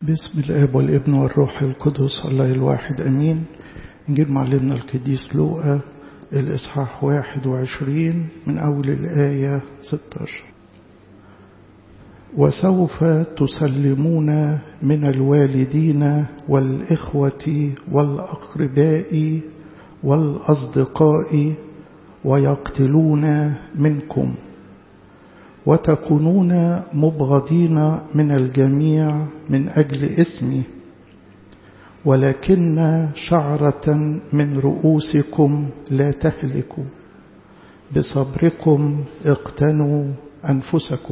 باسم الاب والابن والروح القدس الله الواحد امين نجيب معلمنا القديس لوقا الاصحاح 21 من اول الايه 16 وسوف تسلمون من الوالدين والاخوه والاقرباء والاصدقاء ويقتلون منكم وتكونون مبغضين من الجميع من أجل اسمي ولكن شعرة من رؤوسكم لا تهلك بصبركم اقتنوا أنفسكم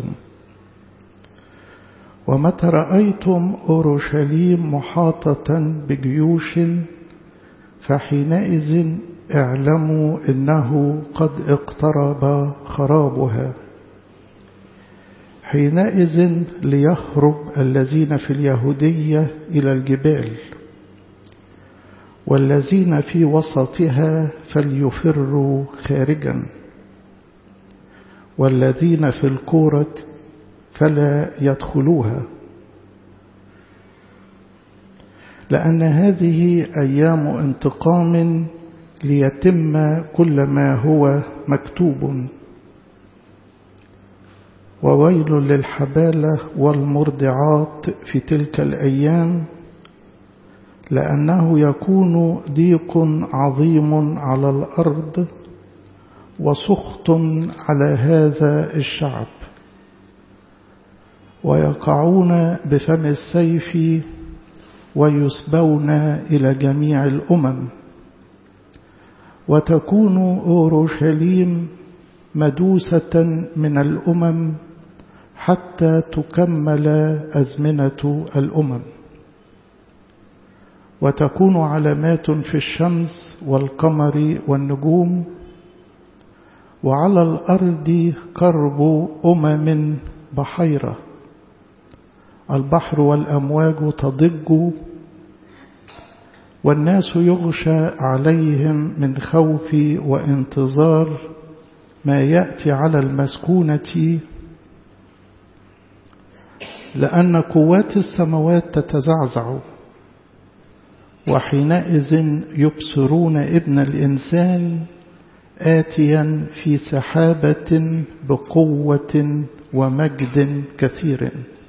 ومتى رأيتم أورشليم محاطة بجيوش فحينئذ اعلموا إنه قد اقترب خرابها حينئذ ليهرب الذين في اليهودية إلى الجبال والذين في وسطها فليفروا خارجا والذين في الكورة فلا يدخلوها لأن هذه أيام انتقام ليتم كل ما هو مكتوب وويل للحبالة والمرضعات في تلك الأيام لأنه يكون ضيق عظيم على الأرض وسخط على هذا الشعب ويقعون بفم السيف ويسبون إلى جميع الأمم وتكون أورشليم مدوسة من الأمم حتى تكمل أزمنة الأمم وتكون علامات في الشمس والقمر والنجوم وعلى الأرض كرب أمم بحيرة البحر والأمواج تضج والناس يغشى عليهم من خوف وانتظار ما يأتي على المسكونة لأن قوات السماوات تتزعزع وحينئذ يبصرون ابن الإنسان آتيا في سحابة بقوة ومجد كثير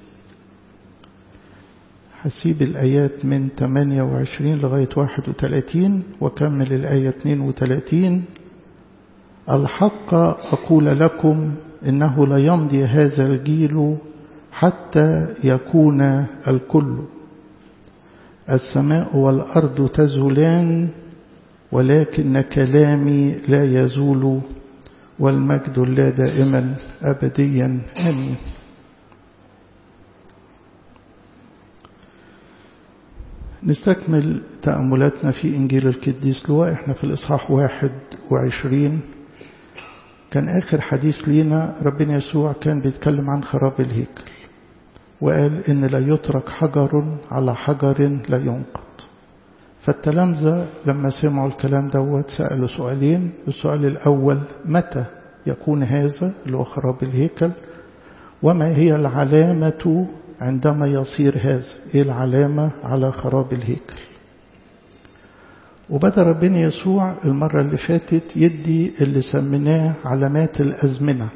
حسيب الآيات من 28 لغاية 31 وكمل الآية 32 الحق أقول لكم إنه لا يمضي هذا الجيل حتى يكون الكل السماء والأرض تزولان ولكن كلامي لا يزول والمجد لا دائما أبديا آمين نستكمل تأملاتنا في إنجيل القديس لواء احنا في الإصحاح واحد وعشرين كان آخر حديث لينا ربنا يسوع كان بيتكلم عن خراب الهيكل وقال إن لا يترك حجر على حجر لا ينقض فالتلامذة لما سمعوا الكلام دوت سألوا سؤالين السؤال الأول متى يكون هذا اللي هو خراب الهيكل وما هي العلامة عندما يصير هذا إيه العلامة على خراب الهيكل وبدأ ربنا يسوع المرة اللي فاتت يدي اللي سميناه علامات الأزمنة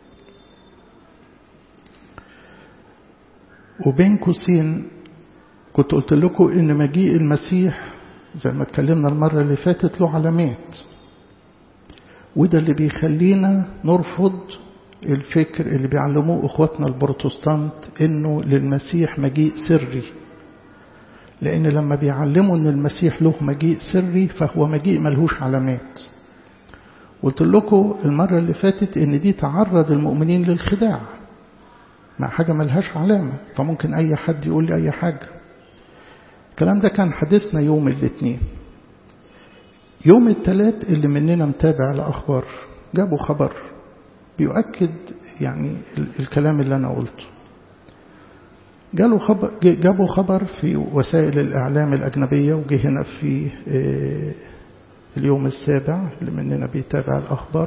وبين قوسين كنت قلت لكم إن مجيء المسيح زي ما اتكلمنا المرة اللي فاتت له علامات وده اللي بيخلينا نرفض الفكر اللي بيعلموه اخواتنا البروتستانت انه للمسيح مجيء سري لان لما بيعلموا ان المسيح له مجيء سري فهو مجيء ملهوش علامات قلت لكم المرة اللي فاتت ان دي تعرض المؤمنين للخداع مع حاجة ملهاش علامة فممكن اي حد يقول لي اي حاجة الكلام ده كان حديثنا يوم الاثنين يوم الثلاث اللي مننا متابع الاخبار جابوا خبر بيؤكد يعني الكلام اللي أنا قلته جاله خبر جابوا خبر في وسائل الإعلام الأجنبية وجه هنا في اليوم السابع اللي مننا بيتابع الأخبار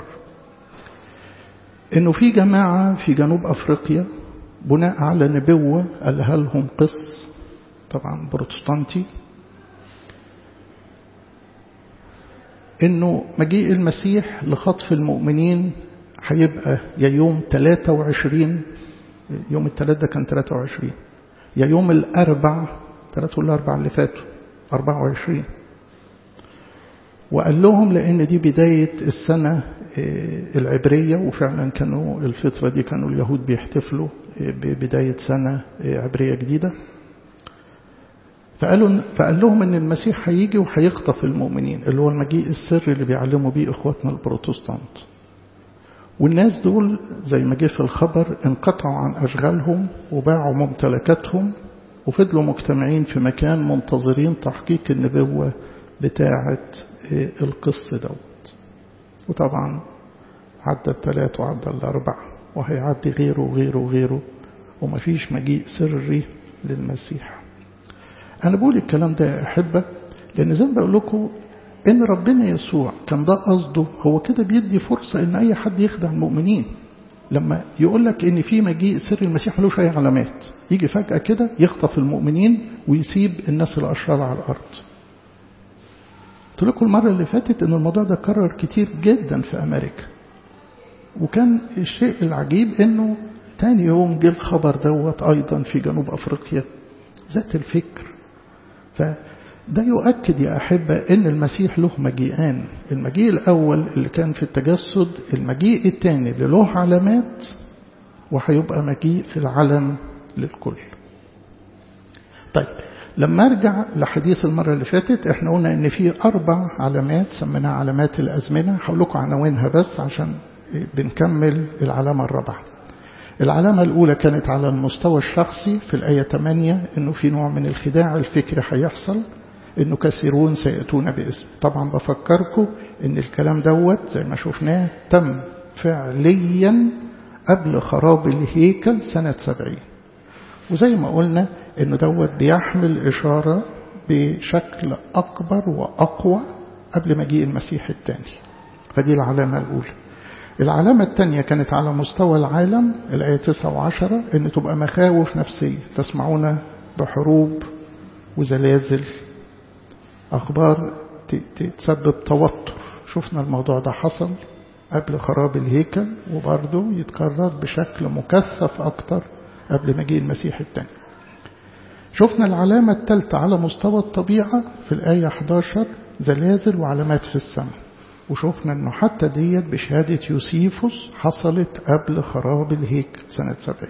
إنه في جماعة في جنوب أفريقيا بناء على نبوة قالها لهم قس طبعا بروتستانتي انه مجيء المسيح لخطف المؤمنين هيبقى يا يوم 23 يوم الثلاث ده كان 23 يا يوم الاربع ثلاثة والاربع اللي فاتوا 24 وقال لهم لان دي بداية السنة العبرية وفعلا كانوا الفترة دي كانوا اليهود بيحتفلوا ببداية سنة عبرية جديدة فقالوا فقال لهم ان المسيح هيجي وهيخطف المؤمنين اللي هو المجيء السري اللي بيعلموا بيه اخواتنا البروتستانت والناس دول زي ما جه في الخبر انقطعوا عن اشغالهم وباعوا ممتلكاتهم وفضلوا مجتمعين في مكان منتظرين تحقيق النبوة بتاعة القص دوت وطبعا عدى الثلاث وعدى الأربع وهيعدي غيره وغيره وغيره ومفيش مجيء سري للمسيح أنا بقول الكلام ده يا أحبة لأن زي ما بقول لكم إن ربنا يسوع كان ده قصده هو كده بيدي فرصة إن أي حد يخدع المؤمنين لما يقول لك إن في مجيء سر المسيح ملوش أي علامات يجي فجأة كده يخطف المؤمنين ويسيب الناس الأشرار على الأرض قلت لكم المرة اللي فاتت إن الموضوع ده كرر كتير جدا في أمريكا وكان الشيء العجيب إنه تاني يوم جه الخبر دوت أيضا في جنوب أفريقيا ذات الفكر فده يؤكد يا أحبة إن المسيح له مجيئان المجيء الأول اللي كان في التجسد المجيء الثاني اللي له علامات وهيبقى مجيء في العلن للكل طيب لما ارجع لحديث المرة اللي فاتت احنا قلنا ان في اربع علامات سميناها علامات الازمنة هقول لكم عناوينها بس عشان بنكمل العلامة الرابعة العلامة الأولى كانت على المستوى الشخصي في الآية 8 إنه في نوع من الخداع الفكري هيحصل إنه كثيرون سيأتون باسم طبعا بفكركم إن الكلام دوت زي ما شفناه تم فعليا قبل خراب الهيكل سنة 70 وزي ما قلنا إنه دوت بيحمل إشارة بشكل أكبر وأقوى قبل مجيء المسيح الثاني فدي العلامة الأولى العلامة الثانية كانت على مستوى العالم الآية 9 وعشرة إن تبقى مخاوف نفسية تسمعون بحروب وزلازل أخبار تسبب توتر شفنا الموضوع ده حصل قبل خراب الهيكل وبرضه يتكرر بشكل مكثف أكتر قبل مجيء المسيح الثاني شفنا العلامة الثالثة على مستوى الطبيعة في الآية 11 زلازل وعلامات في السماء وشفنا انه حتى ديت بشهادة يوسيفوس حصلت قبل خراب الهيكل سنة سبعين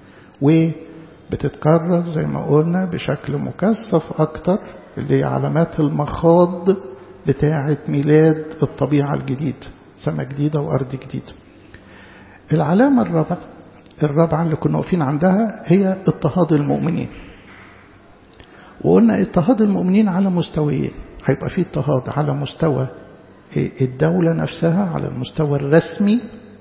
وبتتكرر زي ما قلنا بشكل مكثف أكتر اللي هي علامات المخاض بتاعة ميلاد الطبيعة الجديدة سماء جديدة وأرض جديدة العلامة الرابعة الرابعة اللي كنا واقفين عندها هي اضطهاد المؤمنين وقلنا اضطهاد المؤمنين على مستويين هيبقى فيه اضطهاد على مستوى الدولة نفسها على المستوى الرسمي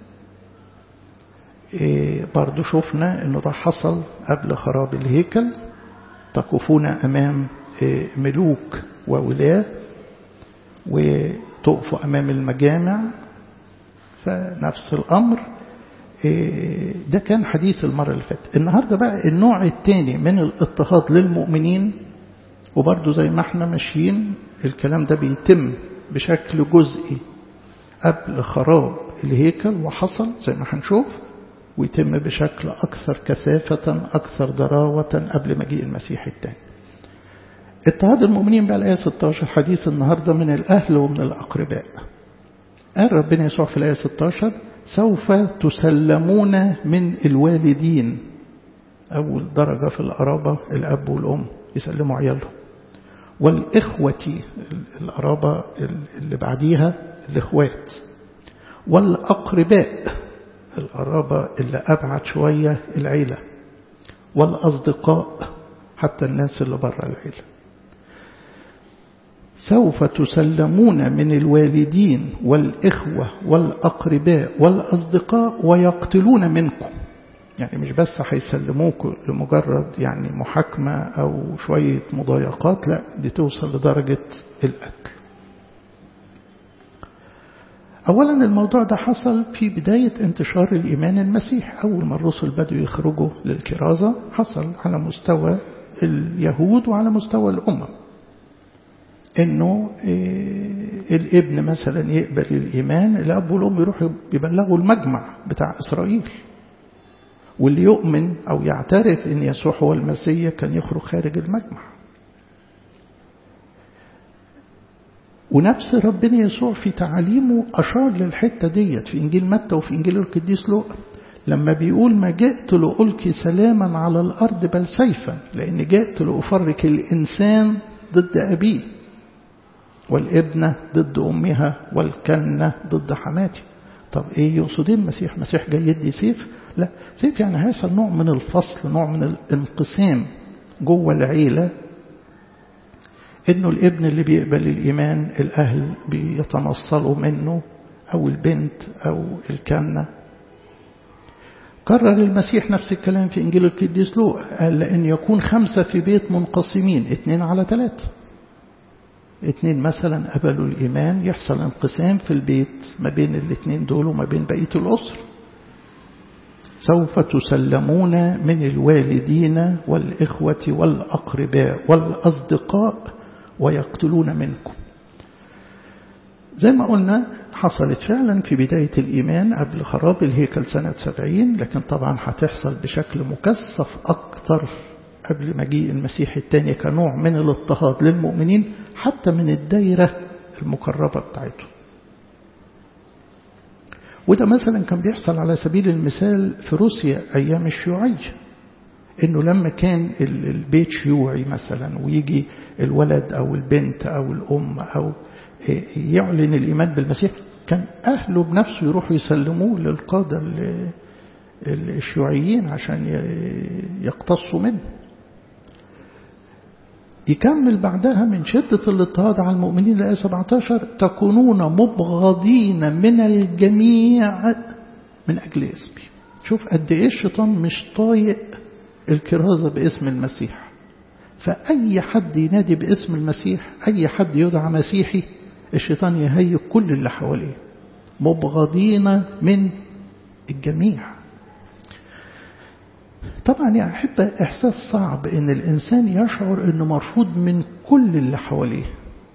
برضو شفنا انه ده حصل قبل خراب الهيكل تقفون امام ملوك وولاة وتقفوا امام المجامع فنفس الامر ده كان حديث المرة اللي فاتت النهاردة بقى النوع الثاني من الاضطهاد للمؤمنين وبرضو زي ما احنا ماشيين الكلام ده بيتم بشكل جزئي قبل خراب الهيكل وحصل زي ما هنشوف ويتم بشكل أكثر كثافة أكثر ضراوة قبل مجيء المسيح الثاني اضطهاد المؤمنين بقى الآية 16 حديث النهاردة من الأهل ومن الأقرباء قال ربنا يسوع في الآية 16 سوف تسلمون من الوالدين أول درجة في القرابة الأب والأم يسلموا عيالهم والإخوة القرابة اللي بعديها الإخوات والأقرباء القرابة اللي أبعد شوية العيلة والأصدقاء حتى الناس اللي بره العيلة سوف تسلمون من الوالدين والإخوة والأقرباء والأصدقاء ويقتلون منكم يعني مش بس هيسلموك لمجرد يعني محاكمة أو شوية مضايقات لا دي توصل لدرجة القتل أولا الموضوع ده حصل في بداية انتشار الإيمان المسيح أول ما الرسل بدوا يخرجوا للكرازة حصل على مستوى اليهود وعلى مستوى الأمم انه الابن مثلا يقبل الايمان الاب والام يروحوا يبلغوا المجمع بتاع اسرائيل واللي يؤمن او يعترف ان يسوع هو المسيح كان يخرج خارج المجمع ونفس ربنا يسوع في تعاليمه اشار للحته ديت في انجيل متى وفي انجيل القديس لوقا لما بيقول ما جئت لألقي سلاما على الأرض بل سيفا لأن جئت لأفرك الإنسان ضد أبيه والابنة ضد أمها والكنة ضد حماتي طب إيه يقصدين المسيح مسيح جاي يدي سيف لا سيف يعني هيحصل نوع من الفصل نوع من الانقسام جوه العيلة إنه الابن اللي بيقبل الإيمان الأهل بيتنصلوا منه أو البنت أو الكنة كرر المسيح نفس الكلام في إنجيل القديس لوقا قال لأن يكون خمسة في بيت منقسمين اثنين على ثلاثة اثنين مثلا قبلوا الإيمان يحصل انقسام في البيت ما بين الاثنين دول وما بين بقية الأسر سوف تسلمون من الوالدين والإخوة والأقرباء والأصدقاء ويقتلون منكم زي ما قلنا حصلت فعلا في بداية الإيمان قبل خراب الهيكل سنة سبعين لكن طبعا هتحصل بشكل مكثف أكثر قبل مجيء المسيح الثاني كنوع من الاضطهاد للمؤمنين حتى من الدايرة المقربة بتاعته وده مثلا كان بيحصل على سبيل المثال في روسيا أيام الشيوعية إنه لما كان البيت شيوعي مثلا ويجي الولد أو البنت أو الأم أو يعلن الإيمان بالمسيح كان أهله بنفسه يروحوا يسلموه للقادة الشيوعيين عشان يقتصوا منه يكمل بعدها من شدة الاضطهاد على المؤمنين لآية 17 تكونون مبغضين من الجميع من أجل اسمي شوف قد إيه الشيطان مش طايق الكرازة باسم المسيح فأي حد ينادي باسم المسيح أي حد يدعى مسيحي الشيطان يهيئ كل اللي حواليه مبغضين من الجميع طبعا يا أحبة إحساس صعب إن الإنسان يشعر إنه مرفوض من كل اللي حواليه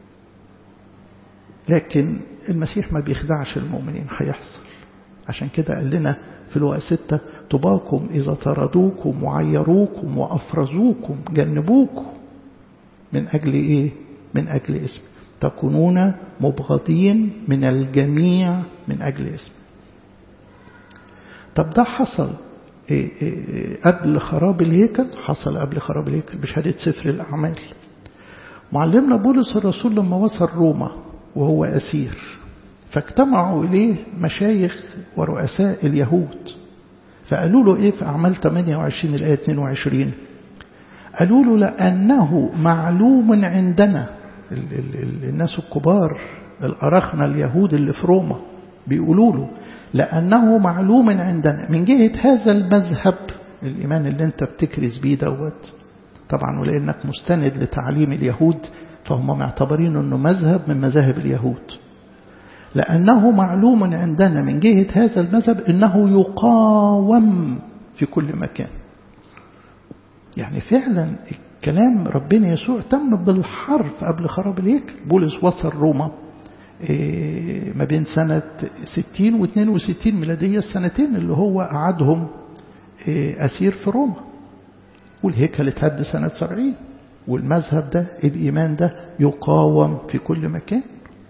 لكن المسيح ما بيخدعش المؤمنين هيحصل عشان كده قال لنا في الوقت ستة طباكم إذا طردوكم وعيروكم وأفرزوكم جنبوكم من أجل إيه؟ من أجل اسم تكونون مبغضين من الجميع من أجل اسم طب ده حصل إيه إيه قبل خراب الهيكل حصل قبل خراب الهيكل بشهادة سفر الأعمال معلمنا بولس الرسول لما وصل روما وهو أسير فاجتمعوا إليه مشايخ ورؤساء اليهود فقالوا له إيه في أعمال 28 الآية 22 قالوا له لأنه معلوم عندنا ال ال ال الناس الكبار الأرخنة اليهود اللي في روما بيقولوا له لأنه معلوم عندنا من جهة هذا المذهب الإيمان اللي أنت بتكرز بيه دوت طبعا ولأنك مستند لتعليم اليهود فهم معتبرين أنه مذهب من مذاهب اليهود لأنه معلوم عندنا من جهة هذا المذهب أنه يقاوم في كل مكان يعني فعلا كلام ربنا يسوع تم بالحرف قبل خراب الهيكل بولس وصل روما ما بين سنة 60 و 62 ميلادية السنتين اللي هو قعدهم أسير في روما والهيكل اتهد سنة 70 والمذهب ده الإيمان ده يقاوم في كل مكان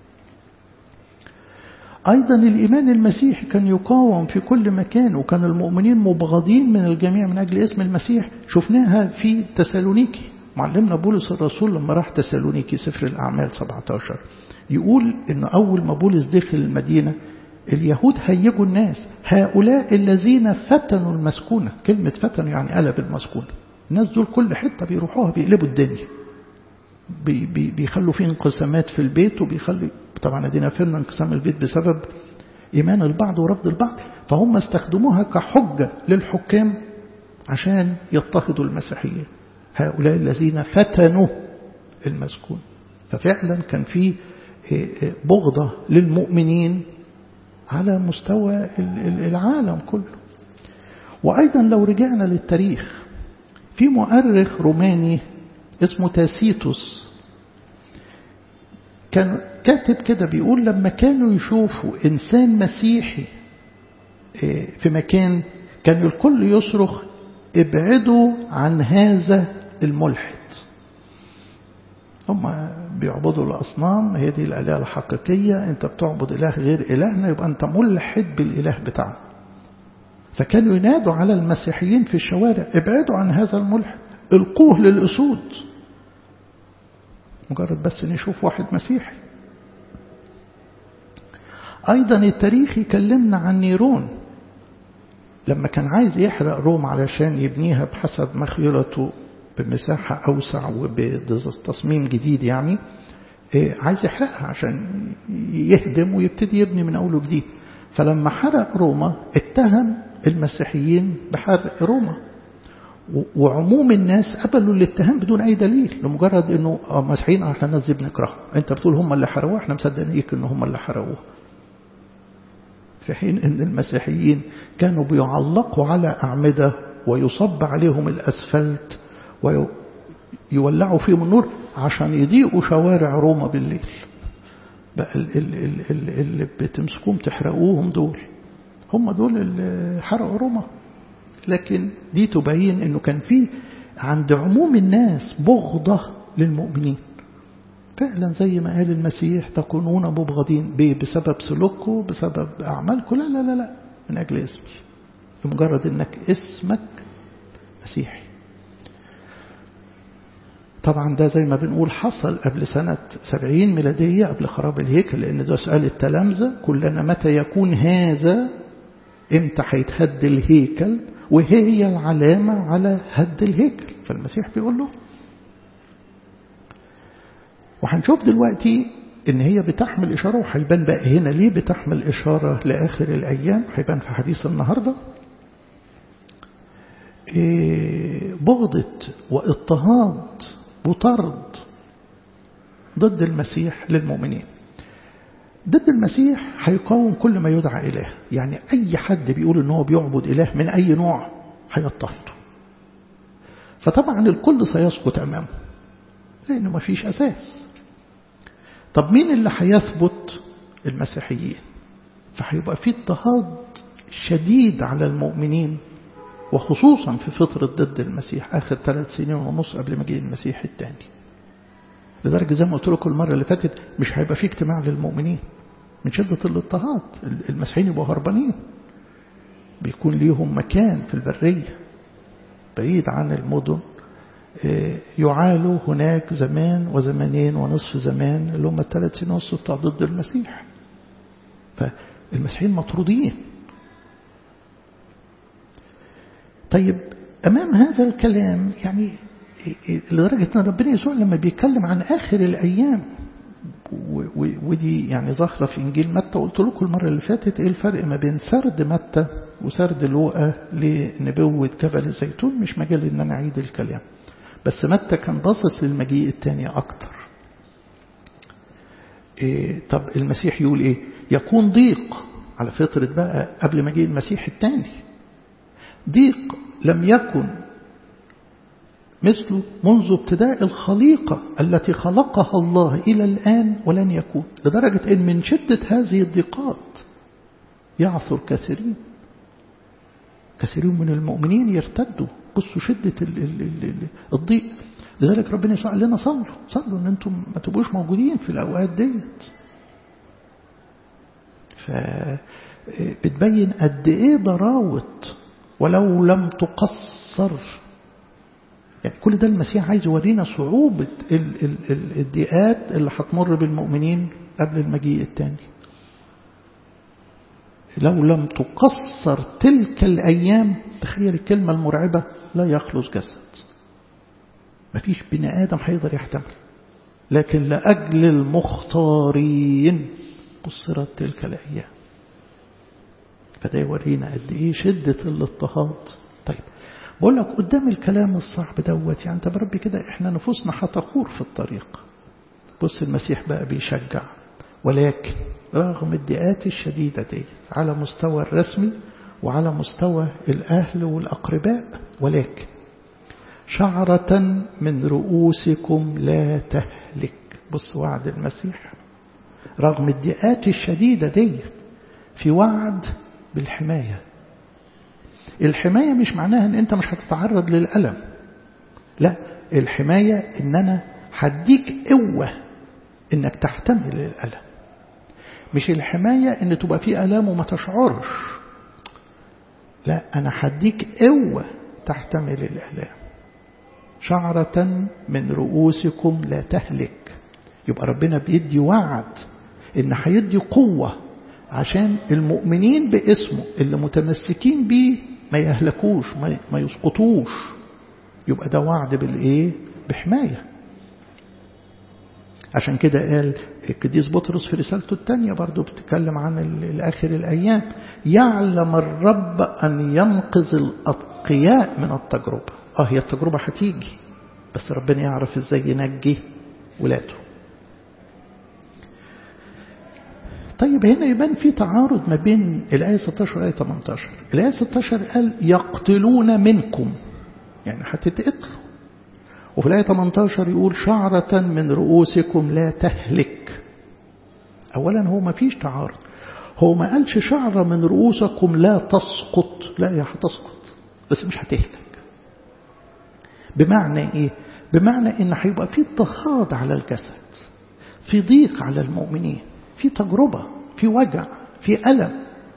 أيضا الإيمان المسيحي كان يقاوم في كل مكان وكان المؤمنين مبغضين من الجميع من أجل اسم المسيح شفناها في تسالونيكي معلمنا بولس الرسول لما راح تسالونيكي سفر الأعمال 17 يقول إن أول ما بولس دخل المدينة اليهود هيجوا الناس هؤلاء الذين فتنوا المسكونة كلمة فتنوا يعني قلب المسكونة الناس دول كل حتة بيروحوها بيقلبوا الدنيا بي بي بيخلوا فيه انقسامات في البيت وبيخلوا طبعا ادينا فهمنا انقسام البيت بسبب ايمان البعض ورفض البعض فهم استخدموها كحجه للحكام عشان يضطهدوا المسيحيه هؤلاء الذين فتنوا المسكون ففعلا كان في بغضه للمؤمنين على مستوى العالم كله وايضا لو رجعنا للتاريخ في مؤرخ روماني اسمه تاسيتوس كان كاتب كده بيقول لما كانوا يشوفوا إنسان مسيحي في مكان كان الكل يصرخ ابعدوا عن هذا الملحد هم بيعبدوا الأصنام هي دي الآلهة الحقيقية أنت بتعبد إله غير إلهنا يبقى أنت ملحد بالإله بتاعنا فكانوا ينادوا على المسيحيين في الشوارع ابعدوا عن هذا الملحد القوه للأسود مجرد بس نشوف واحد مسيحي أيضا التاريخ يكلمنا عن نيرون لما كان عايز يحرق روم علشان يبنيها بحسب مخيلته بمساحة أوسع وبتصميم جديد يعني عايز يحرقها عشان يهدم ويبتدي يبني من أول وجديد فلما حرق روما اتهم المسيحيين بحرق روما وعموم الناس قبلوا الاتهام بدون أي دليل لمجرد أنه مسيحيين احنا الناس دي بنكرههم أنت بتقول هم اللي حرقوها احنا مصدقينك أن هم اللي حرقوها في حين أن المسيحيين كانوا بيعلقوا على أعمدة ويصب عليهم الأسفلت ويولعوا فيهم النور عشان يضيئوا شوارع روما بالليل بقى اللي بتمسكوهم تحرقوهم دول هم دول اللي حرقوا روما لكن دي تبين انه كان في عند عموم الناس بغضة للمؤمنين فعلا زي ما قال المسيح تكونون مبغضين بسبب سلوكه بسبب أعمالكم لا لا لا لا من أجل اسمي لمجرد أنك اسمك مسيحي طبعا ده زي ما بنقول حصل قبل سنة سبعين ميلادية قبل خراب الهيكل لأن ده سؤال التلامذة كلنا متى يكون هذا امتى هيتهد الهيكل وهي العلامة على هد الهيكل فالمسيح بيقول له وهنشوف دلوقتي ان هي بتحمل اشاره وهيبان بقى هنا ليه بتحمل اشاره لاخر الايام هيبان في حديث النهارده إيه بغضة واضطهاد وطرد ضد المسيح للمؤمنين ضد المسيح هيقاوم كل ما يدعى إله يعني أي حد بيقول إن هو بيعبد إله من أي نوع هيضطهده فطبعا الكل سيسقط أمامه لأنه ما فيش أساس طب مين اللي هيثبت المسيحيين فهيبقى في اضطهاد شديد على المؤمنين وخصوصا في فترة ضد المسيح آخر ثلاث سنين ونص قبل مجيء المسيح الثاني لدرجة زي ما قلت لكم المرة اللي فاتت مش هيبقى في اجتماع للمؤمنين من شدة الاضطهاد المسيحيين يبقوا هربانين بيكون ليهم مكان في البرية بعيد عن المدن يعالوا هناك زمان وزمانين ونصف زمان اللي هم الثلاث سنين ونص بتوع ضد المسيح فالمسيحيين مطرودين طيب أمام هذا الكلام يعني لدرجة أن ربنا يسوع لما بيتكلم عن آخر الأيام ودي يعني ظاهرة في إنجيل متى قلت لكم المرة اللي فاتت إيه الفرق ما بين سرد متى وسرد لوقا لنبوة جبل الزيتون مش مجال إن أنا أعيد الكلام بس متى كان باصص للمجيء الثاني أكتر إيه طب المسيح يقول إيه يكون ضيق على فطرة بقى قبل مجيء المسيح الثاني ضيق لم يكن مثله منذ ابتداء الخليقة التي خلقها الله إلى الآن ولن يكون لدرجة أن من شدة هذه الضيقات يعثر كثيرين كثيرين من المؤمنين يرتدوا بصوا شدة الضيق لذلك ربنا يسوع لنا صلوا صلوا ان انتم ما تبقوش موجودين في الاوقات ديت فبتبين قد ايه ضراوة ولو لم تقصر يعني كل ده المسيح عايز يورينا صعوبة الضيقات اللي هتمر بالمؤمنين قبل المجيء الثاني لو لم تقصر تلك الأيام تخيل الكلمة المرعبة لا يخلص جسد مفيش بني آدم هيقدر يحتمل لكن لأجل المختارين قصرت تلك الأيام فده يورينا قد إيه شدة الاضطهاد طيب بقول لك قدام الكلام الصعب دوت يعني انت بربي كده احنا نفوسنا هتخور في الطريق بص المسيح بقى بيشجع ولكن رغم الضيقات الشديدة دي على مستوى الرسمي وعلى مستوى الأهل والأقرباء ولكن شعرة من رؤوسكم لا تهلك بص وعد المسيح رغم الضيقات الشديدة دي في وعد بالحماية الحماية مش معناها ان انت مش هتتعرض للألم لا الحماية ان انا هديك قوة انك تحتمل الألم مش الحماية ان تبقى في ألام وما تشعرش لا أنا هديك قوة تحتمل الألام شعرة من رؤوسكم لا تهلك يبقى ربنا بيدي وعد إن هيدي قوة عشان المؤمنين باسمه اللي متمسكين بيه ما يهلكوش ما يسقطوش يبقى ده وعد بالإيه بحماية عشان كده قال القديس بطرس في رسالته الثانية برضو بتتكلم عن الآخر الأيام يعلم الرب أن ينقذ الأتقياء من التجربة آه هي التجربة هتيجي بس ربنا يعرف إزاي ينجي ولاده طيب هنا يبان في تعارض ما بين الآية 16 والآية 18 الآية 16 قال يقتلون منكم يعني هتتقتلوا وفي الآية 18 يقول شعرة من رؤوسكم لا تهلك أولا هو ما فيش تعارض هو ما قالش شعرة من رؤوسكم لا تسقط لا هي هتسقط بس مش هتهلك بمعنى إيه بمعنى إن هيبقى في اضطهاد على الجسد في ضيق على المؤمنين في تجربة في وجع في ألم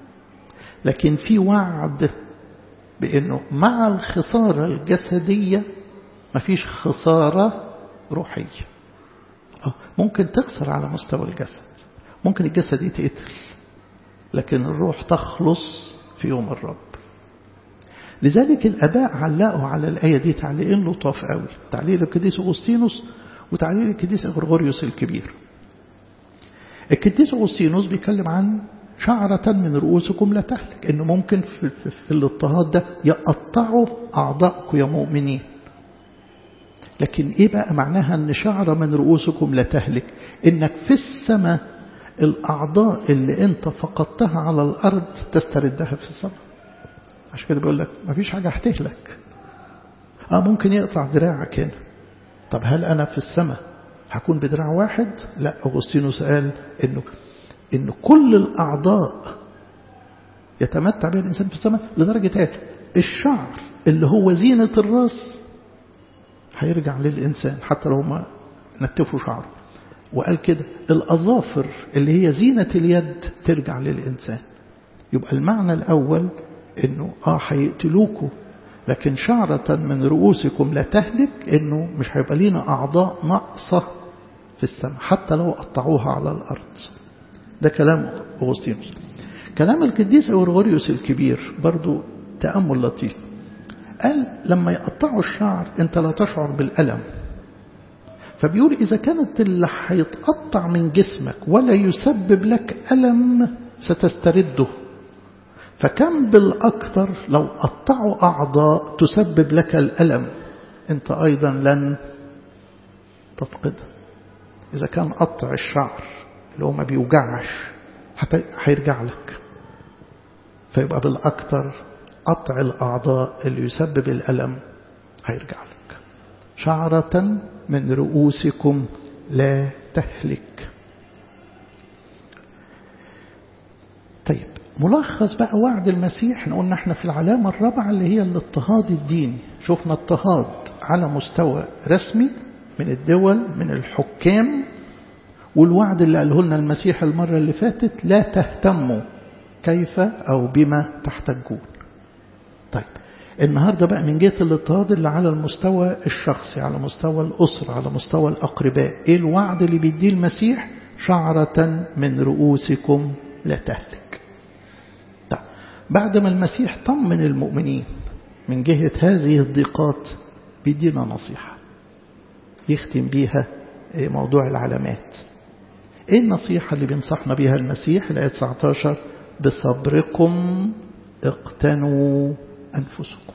لكن في وعد بأنه مع الخسارة الجسدية مفيش خسارة روحية ممكن تخسر على مستوى الجسد ممكن الجسد يتقتل لكن الروح تخلص في يوم الرب لذلك الأباء علقوا على الآية دي تعليقين لطاف قوي تعليق القديس أغسطينوس وتعليق القديس غرغوريوس الكبير القديس أغسطينوس بيتكلم عن شعرة من رؤوسكم لا تهلك إنه ممكن في, في, في الاضطهاد ده يقطعوا أعضائكم يا مؤمنين لكن إيه بقى معناها أن شعرة من رؤوسكم لا تهلك إنك في السماء الأعضاء اللي أنت فقدتها على الأرض تستردها في السماء عشان كده بيقول لك ما فيش حاجة هتهلك آه ممكن يقطع دراعك هنا طب هل أنا في السماء هكون بدراع واحد لا أغسطينوس قال إنه إن كل الأعضاء يتمتع بها الإنسان في السماء لدرجة ايه الشعر اللي هو زينة الراس هيرجع للإنسان حتى لو ما نتفوا شعره وقال كده الأظافر اللي هي زينة اليد ترجع للإنسان يبقى المعنى الأول إنه آه هيقتلوكوا لكن شعرة من رؤوسكم لا تهلك إنه مش هيبقى لينا أعضاء ناقصة في السماء حتى لو قطعوها على الأرض ده كلام أغسطينوس كلام القديس أورغوريوس الكبير برضو تأمل لطيف قال لما يقطعوا الشعر انت لا تشعر بالألم فبيقول إذا كانت اللي هيتقطع من جسمك ولا يسبب لك ألم ستسترده فكم بالأكثر لو قطعوا أعضاء تسبب لك الألم أنت أيضا لن تفقدها إذا كان قطع الشعر اللي هو ما بيوجعش هيرجع لك فيبقى بالأكثر قطع الأعضاء اللي يسبب الألم هيرجع لك شعرة من رؤوسكم لا تهلك طيب ملخص بقى وعد المسيح قلنا احنا في العلامة الرابعة اللي هي الاضطهاد الديني شفنا اضطهاد على مستوى رسمي من الدول من الحكام والوعد اللي قاله لنا المسيح المرة اللي فاتت لا تهتموا كيف أو بما تحتجون طيب النهاردة بقى من جهة الاضطهاد اللي على المستوى الشخصي على مستوى الأسرة على مستوى الأقرباء إيه الوعد اللي بيديه المسيح شعرة من رؤوسكم لا تهلك طيب بعد ما المسيح طمن المؤمنين من جهة هذه الضيقات بيدينا نصيحة يختم بيها موضوع العلامات ايه النصيحة اللي بينصحنا بيها المسيح الآية 19 بصبركم اقتنوا أنفسكم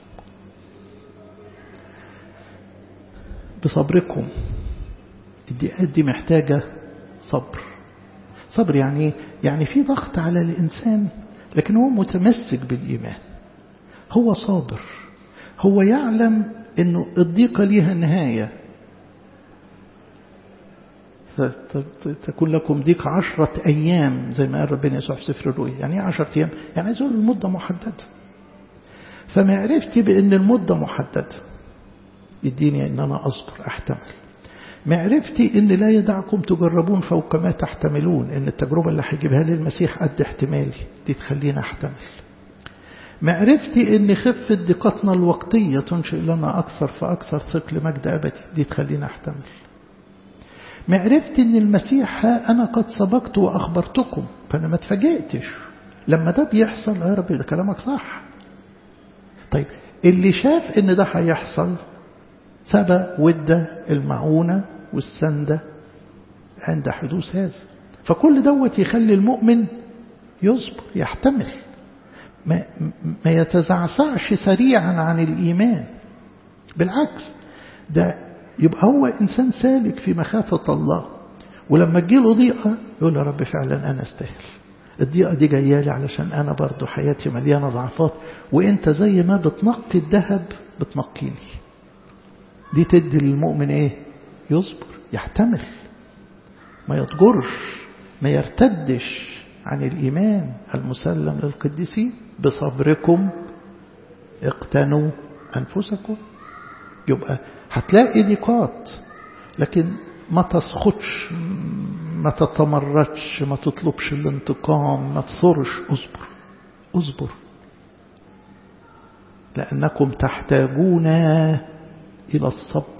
بصبركم الدقات دي محتاجة صبر صبر يعني يعني في ضغط على الإنسان لكن هو متمسك بالإيمان هو صابر هو يعلم انه الضيقة ليها نهاية تكون لكم ضيق عشرة أيام زي ما قال ربنا يسوع في سفر الرؤيا يعني ايه عشرة أيام يعني عايز المدة محددة فمعرفتي بأن المدة محددة يديني أن أنا أصبر أحتمل معرفتي أن لا يدعكم تجربون فوق ما تحتملون أن التجربة اللي هيجيبها لي المسيح قد احتمالي دي تخلينا أحتمل معرفتي أن خفة ضيقتنا الوقتية تنشئ لنا أكثر فأكثر ثقل مجد أبدي دي تخلينا أحتمل معرفتي أن المسيح ها أنا قد سبقت وأخبرتكم فأنا ما اتفاجئتش لما ده بيحصل يا ربي ده كلامك صح طيب اللي شاف ان ده هيحصل سبق ودى المعونة والسندة عند حدوث هذا فكل دوت يخلي المؤمن يصبر يحتمل ما, ما يتزعزعش سريعا عن الإيمان بالعكس ده يبقى هو إنسان سالك في مخافة الله ولما تجيله ضيقة يقول يا رب فعلا أنا استاهل الضيقة دي جاية لي علشان أنا برضو حياتي مليانة ضعفات وإنت زي ما بتنقي الذهب بتنقيني دي تدي للمؤمن إيه يصبر يحتمل ما يضجرش ما يرتدش عن الإيمان المسلم للقديسين بصبركم اقتنوا أنفسكم يبقى هتلاقي ضيقات لكن ما تسخطش ما تتمردش ما تطلبش الانتقام ما تصرش اصبر اصبر لأنكم تحتاجون إلى الصبر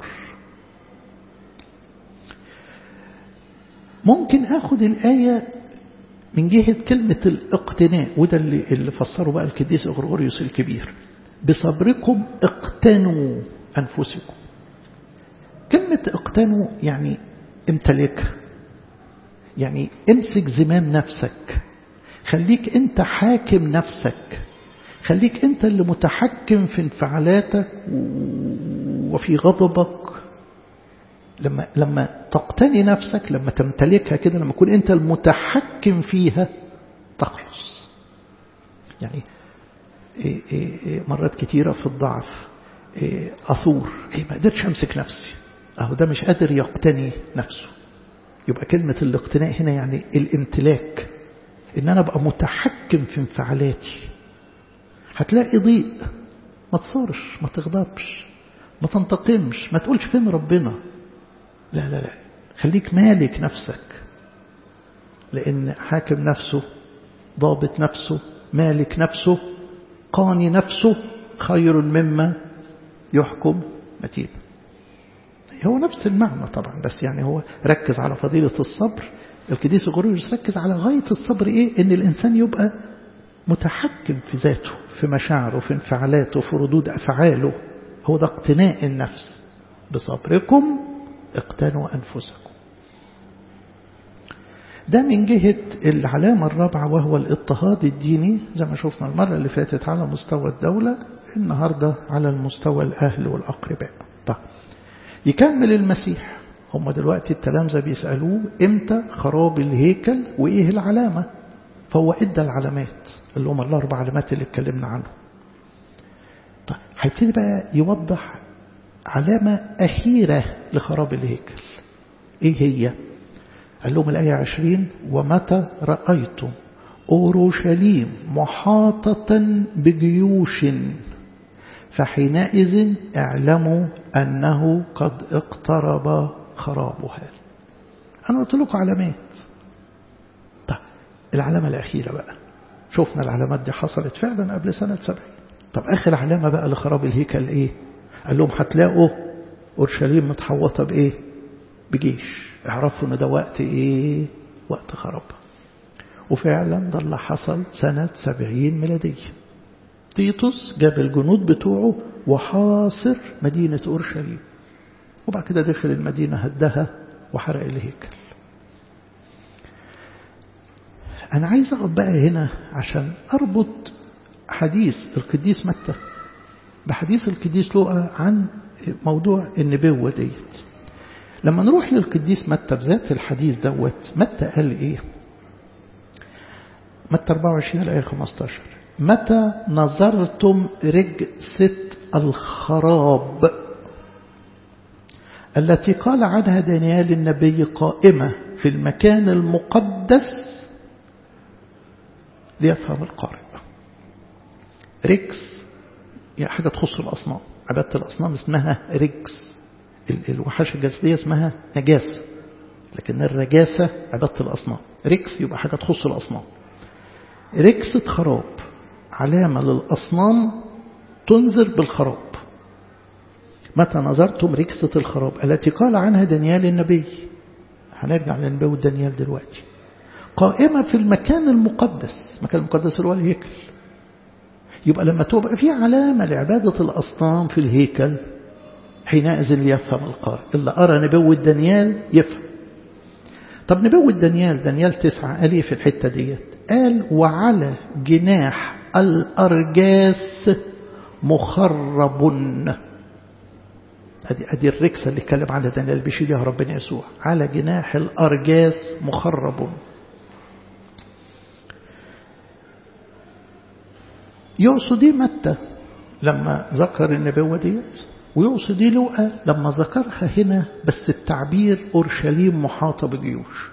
ممكن أخذ الآية من جهة كلمة الاقتناء وده اللي, اللي فسره بقى الكديس غرغوريوس الكبير بصبركم اقتنوا أنفسكم كلمة اقتنوا يعني امتلكها يعني امسك زمام نفسك خليك انت حاكم نفسك خليك انت اللي متحكم في انفعالاتك وفي غضبك لما لما تقتني نفسك لما تمتلكها كده لما تكون انت المتحكم فيها تخلص يعني إيه إيه مرات كتيرة في الضعف إيه أثور إيه ما قدرتش أمسك نفسي أهو ده مش قادر يقتني نفسه يبقى كلمة الاقتناء هنا يعني الامتلاك إن أنا أبقى متحكم في انفعالاتي هتلاقي ضيق ما تصارش ما تغضبش ما تنتقمش ما تقولش فين ربنا لا لا لا خليك مالك نفسك لأن حاكم نفسه ضابط نفسه مالك نفسه قاني نفسه خير مما يحكم متين هو نفس المعنى طبعا بس يعني هو ركز على فضيلة الصبر القديس غوريوس ركز على غاية الصبر إيه إن الإنسان يبقى متحكم في ذاته في مشاعره في انفعالاته في ردود أفعاله هو ده اقتناء النفس بصبركم اقتنوا أنفسكم ده من جهة العلامة الرابعة وهو الاضطهاد الديني زي ما شفنا المرة اللي فاتت على مستوى الدولة النهاردة على المستوى الأهل والأقرباء طيب يكمل المسيح هم دلوقتي التلامذة بيسألوه امتى خراب الهيكل وإيه العلامة فهو ادى العلامات اللي هم الأربع علامات اللي اتكلمنا عنهم طيب هيبتدي بقى يوضح علامة أخيرة لخراب الهيكل إيه هي قال لهم الآية عشرين ومتى رأيتم أورشليم محاطة بجيوش فحينئذ اعلموا أنه قد اقترب خرابها أنا قلت لكم علامات طب العلامة الأخيرة بقى شفنا العلامات دي حصلت فعلا قبل سنة سبعين طب آخر علامة بقى لخراب الهيكل إيه قال لهم هتلاقوا أورشليم متحوطة بإيه بجيش اعرفوا ان ده وقت ايه وقت خراب وفعلا ده اللي حصل سنة سبعين ميلادية تيتوس جاب الجنود بتوعه وحاصر مدينة أورشليم وبعد كده دخل المدينة هدها وحرق الهيكل أنا عايز أقعد بقى هنا عشان أربط حديث القديس متى بحديث القديس لوقا عن موضوع النبوة ديت لما نروح للقديس متى بذات الحديث دوت متى قال ايه متى 24 الآية 15 متى نظرتم رجسة الخراب التي قال عنها دانيال النبي قائمة في المكان المقدس ليفهم القارئ ريكس هي حاجة تخص الأصنام عبادة الأصنام اسمها ريكس الوحشة الجسدية اسمها نجاسة لكن الرجاسة عبادة الأصنام ريكس يبقى حاجة تخص الأصنام ركسة خراب علامة للأصنام تنذر بالخراب متى نظرتم ركسة الخراب التي قال عنها دانيال النبي هنرجع لنبوة دانيال دلوقتي قائمة في المكان المقدس المكان المقدس اللي هو الهيكل يبقى لما تبقى في علامة لعبادة الأصنام في الهيكل حينئذ ليفهم القارئ اللي أرى نبوة دانيال يفهم طب نبوة دانيال دانيال تسعة قال ايه في الحتة ديت قال وعلى جناح الأرجاس مخرب ادي ادي الركسة اللي اتكلم عنها دانيال بيشيلها ربنا يسوع على جناح الأرجاس مخرب يقصد ايه متى لما ذكر النبوة ديت ويقصد ايه لوقا لما ذكرها هنا بس التعبير أورشليم محاطة بجيوش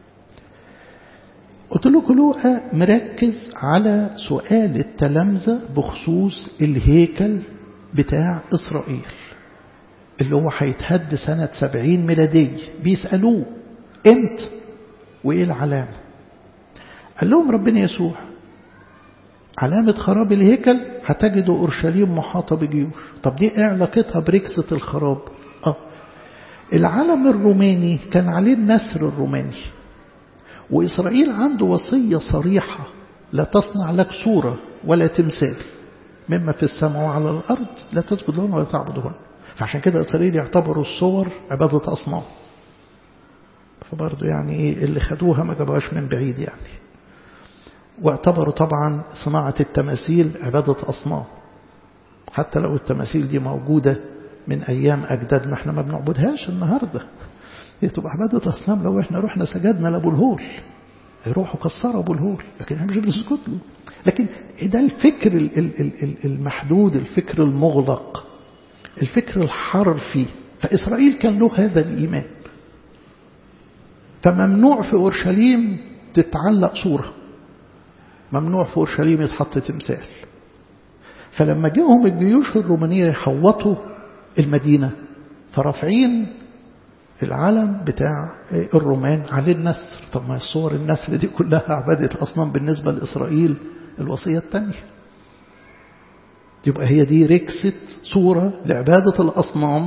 قلت لكم لوقا مركز على سؤال التلامذة بخصوص الهيكل بتاع إسرائيل اللي هو هيتهد سنة سبعين ميلادية بيسألوه انت وايه العلامة قال لهم ربنا يسوع علامة خراب الهيكل هتجدوا أورشليم محاطة بجيوش طب دي ايه علاقتها بركسة الخراب اه العلم الروماني كان عليه النسر الروماني وإسرائيل عنده وصية صريحة لا تصنع لك صورة ولا تمثال مما في السماء وعلى الأرض لا تسجد لهم ولا تعبدهم فعشان كده إسرائيل يعتبروا الصور عبادة أصنام فبرضه يعني إيه اللي خدوها ما جابوهاش من بعيد يعني واعتبروا طبعا صناعة التماثيل عبادة أصنام حتى لو التماثيل دي موجودة من أيام أجدادنا احنا ما بنعبدهاش النهاردة هي تبقى عبادة أصنام لو احنا رحنا سجدنا لأبو الهول يروحوا كسروا أبو الهول لكن احنا مش بنسجد له لكن ده الفكر المحدود الفكر المغلق الفكر الحرفي فإسرائيل كان له هذا الإيمان فممنوع في أورشليم تتعلق صورة ممنوع في أورشليم يتحط تمثال فلما جاءهم الجيوش الرومانية يحوطوا المدينة فرافعين العلم بتاع الرومان عليه النسر طب ما الصور النسر دي كلها عبادة أصنام بالنسبة لإسرائيل الوصية الثانية يبقى هي دي ركسة صورة لعبادة الأصنام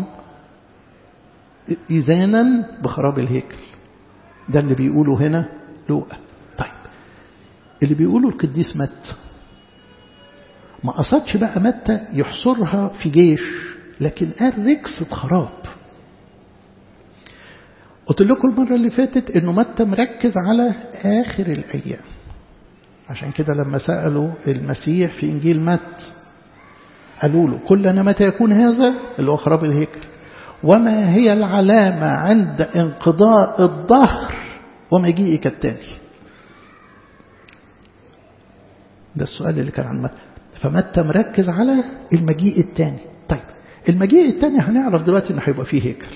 إذانا بخراب الهيكل ده اللي بيقوله هنا لوقا طيب اللي بيقوله القديس متى ما قصدش بقى متى يحصرها في جيش لكن قال ركسة خراب قلت لكم المرة اللي فاتت انه متى مركز على آخر الأيام عشان كده لما سألوا المسيح في إنجيل مت قالوا له كلنا متى يكون هذا اللي هو خراب الهيكل وما هي العلامة عند انقضاء الظهر ومجيئك التاني ده السؤال اللي كان عن متى فمتى مركز على المجيء الثاني طيب المجيء الثاني هنعرف دلوقتي انه هيبقى فيه هيكل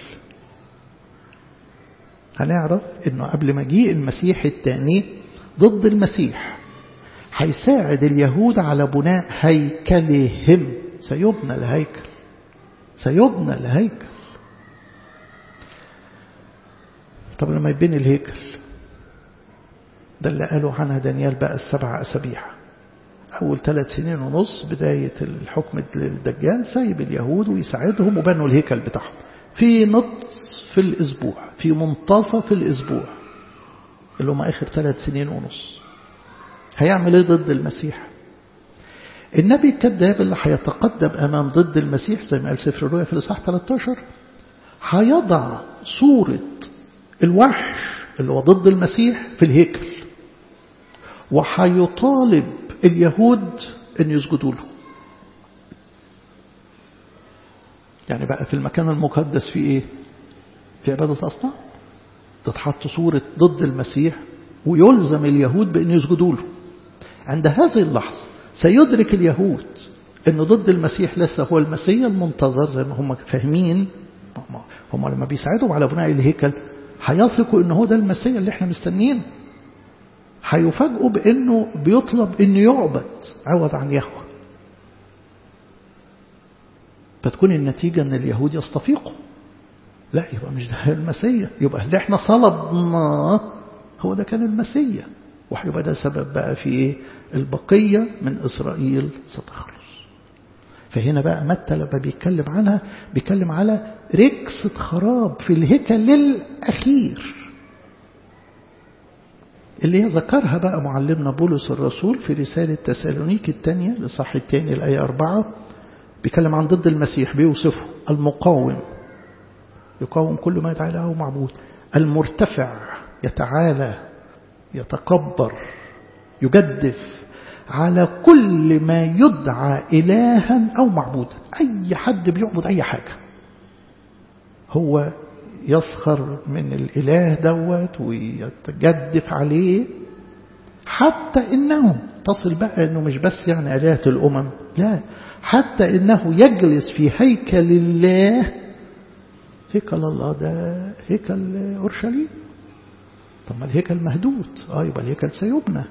هنعرف انه قبل مجيء المسيح الثاني ضد المسيح هيساعد اليهود على بناء هيكلهم سيبنى الهيكل سيبنى الهيكل طب لما يبني الهيكل ده اللي قالوا عنها دانيال بقى السبع أسابيع أول ثلاث سنين ونص بداية الحكم للدجال سايب اليهود ويساعدهم وبنوا الهيكل بتاعهم في نصف الأسبوع في منتصف الأسبوع اللي هم آخر ثلاث سنين ونص هيعمل ايه ضد المسيح النبي الكذاب اللي هيتقدم أمام ضد المسيح زي ما قال سفر الرؤيا في الإصحاح 13 هيضع صورة الوحش اللي هو ضد المسيح في الهيكل وهيطالب اليهود أن يسجدوا له يعني بقى في المكان المقدس في إيه في عبادة أصنام تتحط صورة ضد المسيح ويلزم اليهود بأن يسجدوا له عند هذه اللحظة سيدرك اليهود أن ضد المسيح لسه هو المسيح المنتظر زي ما هم فاهمين هم لما بيساعدوا على بناء الهيكل هيثقوا ان هو ده المسيح اللي احنا مستنيين هيفاجئوا بانه بيطلب انه يعبد عوض عن يهوه فتكون النتيجة ان اليهود يستفيقوا لا يبقى مش ده المسيح يبقى اللي احنا صلبناه هو ده كان المسيح وهيبقى ده سبب بقى في ايه البقية من إسرائيل ستخلص فهنا بقى متى لما بيتكلم عنها بيتكلم على ركسة خراب في الهيكل الأخير اللي هي ذكرها بقى معلمنا بولس الرسول في رسالة تسالونيك الثانية لصح الثاني الآية أربعة بيتكلم عن ضد المسيح بيوصفه المقاوم يقاوم كل ما يدعى له معبود المرتفع يتعالى يتكبر يجدف على كل ما يدعى إلها أو معبودا أي حد بيعبد أي حاجة هو يسخر من الإله دوت ويتجدف عليه حتى إنه تصل بقى إنه مش بس يعني آلهة الأمم لا حتى إنه يجلس في هيكل الله هيكل الله ده هيكل أورشليم طب ما الهيكل مهدود اه يبقى الهيكل سيبنى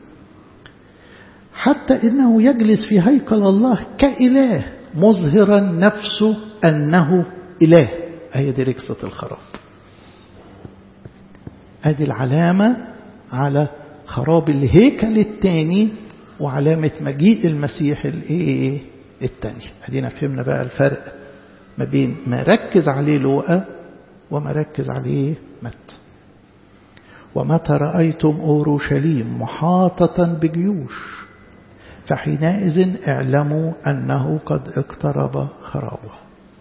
حتى إنه يجلس في هيكل الله كإله مظهرا نفسه أنه إله هي دي ركسة الخراب هذه العلامة على خراب الهيكل الثاني وعلامة مجيء المسيح الايه الثاني ادينا فهمنا بقى الفرق ما بين ما ركز عليه لوقا وما ركز عليه متى ومتى رأيتم أورشليم محاطة بجيوش فحينئذ اعلموا أنه قد اقترب خرابه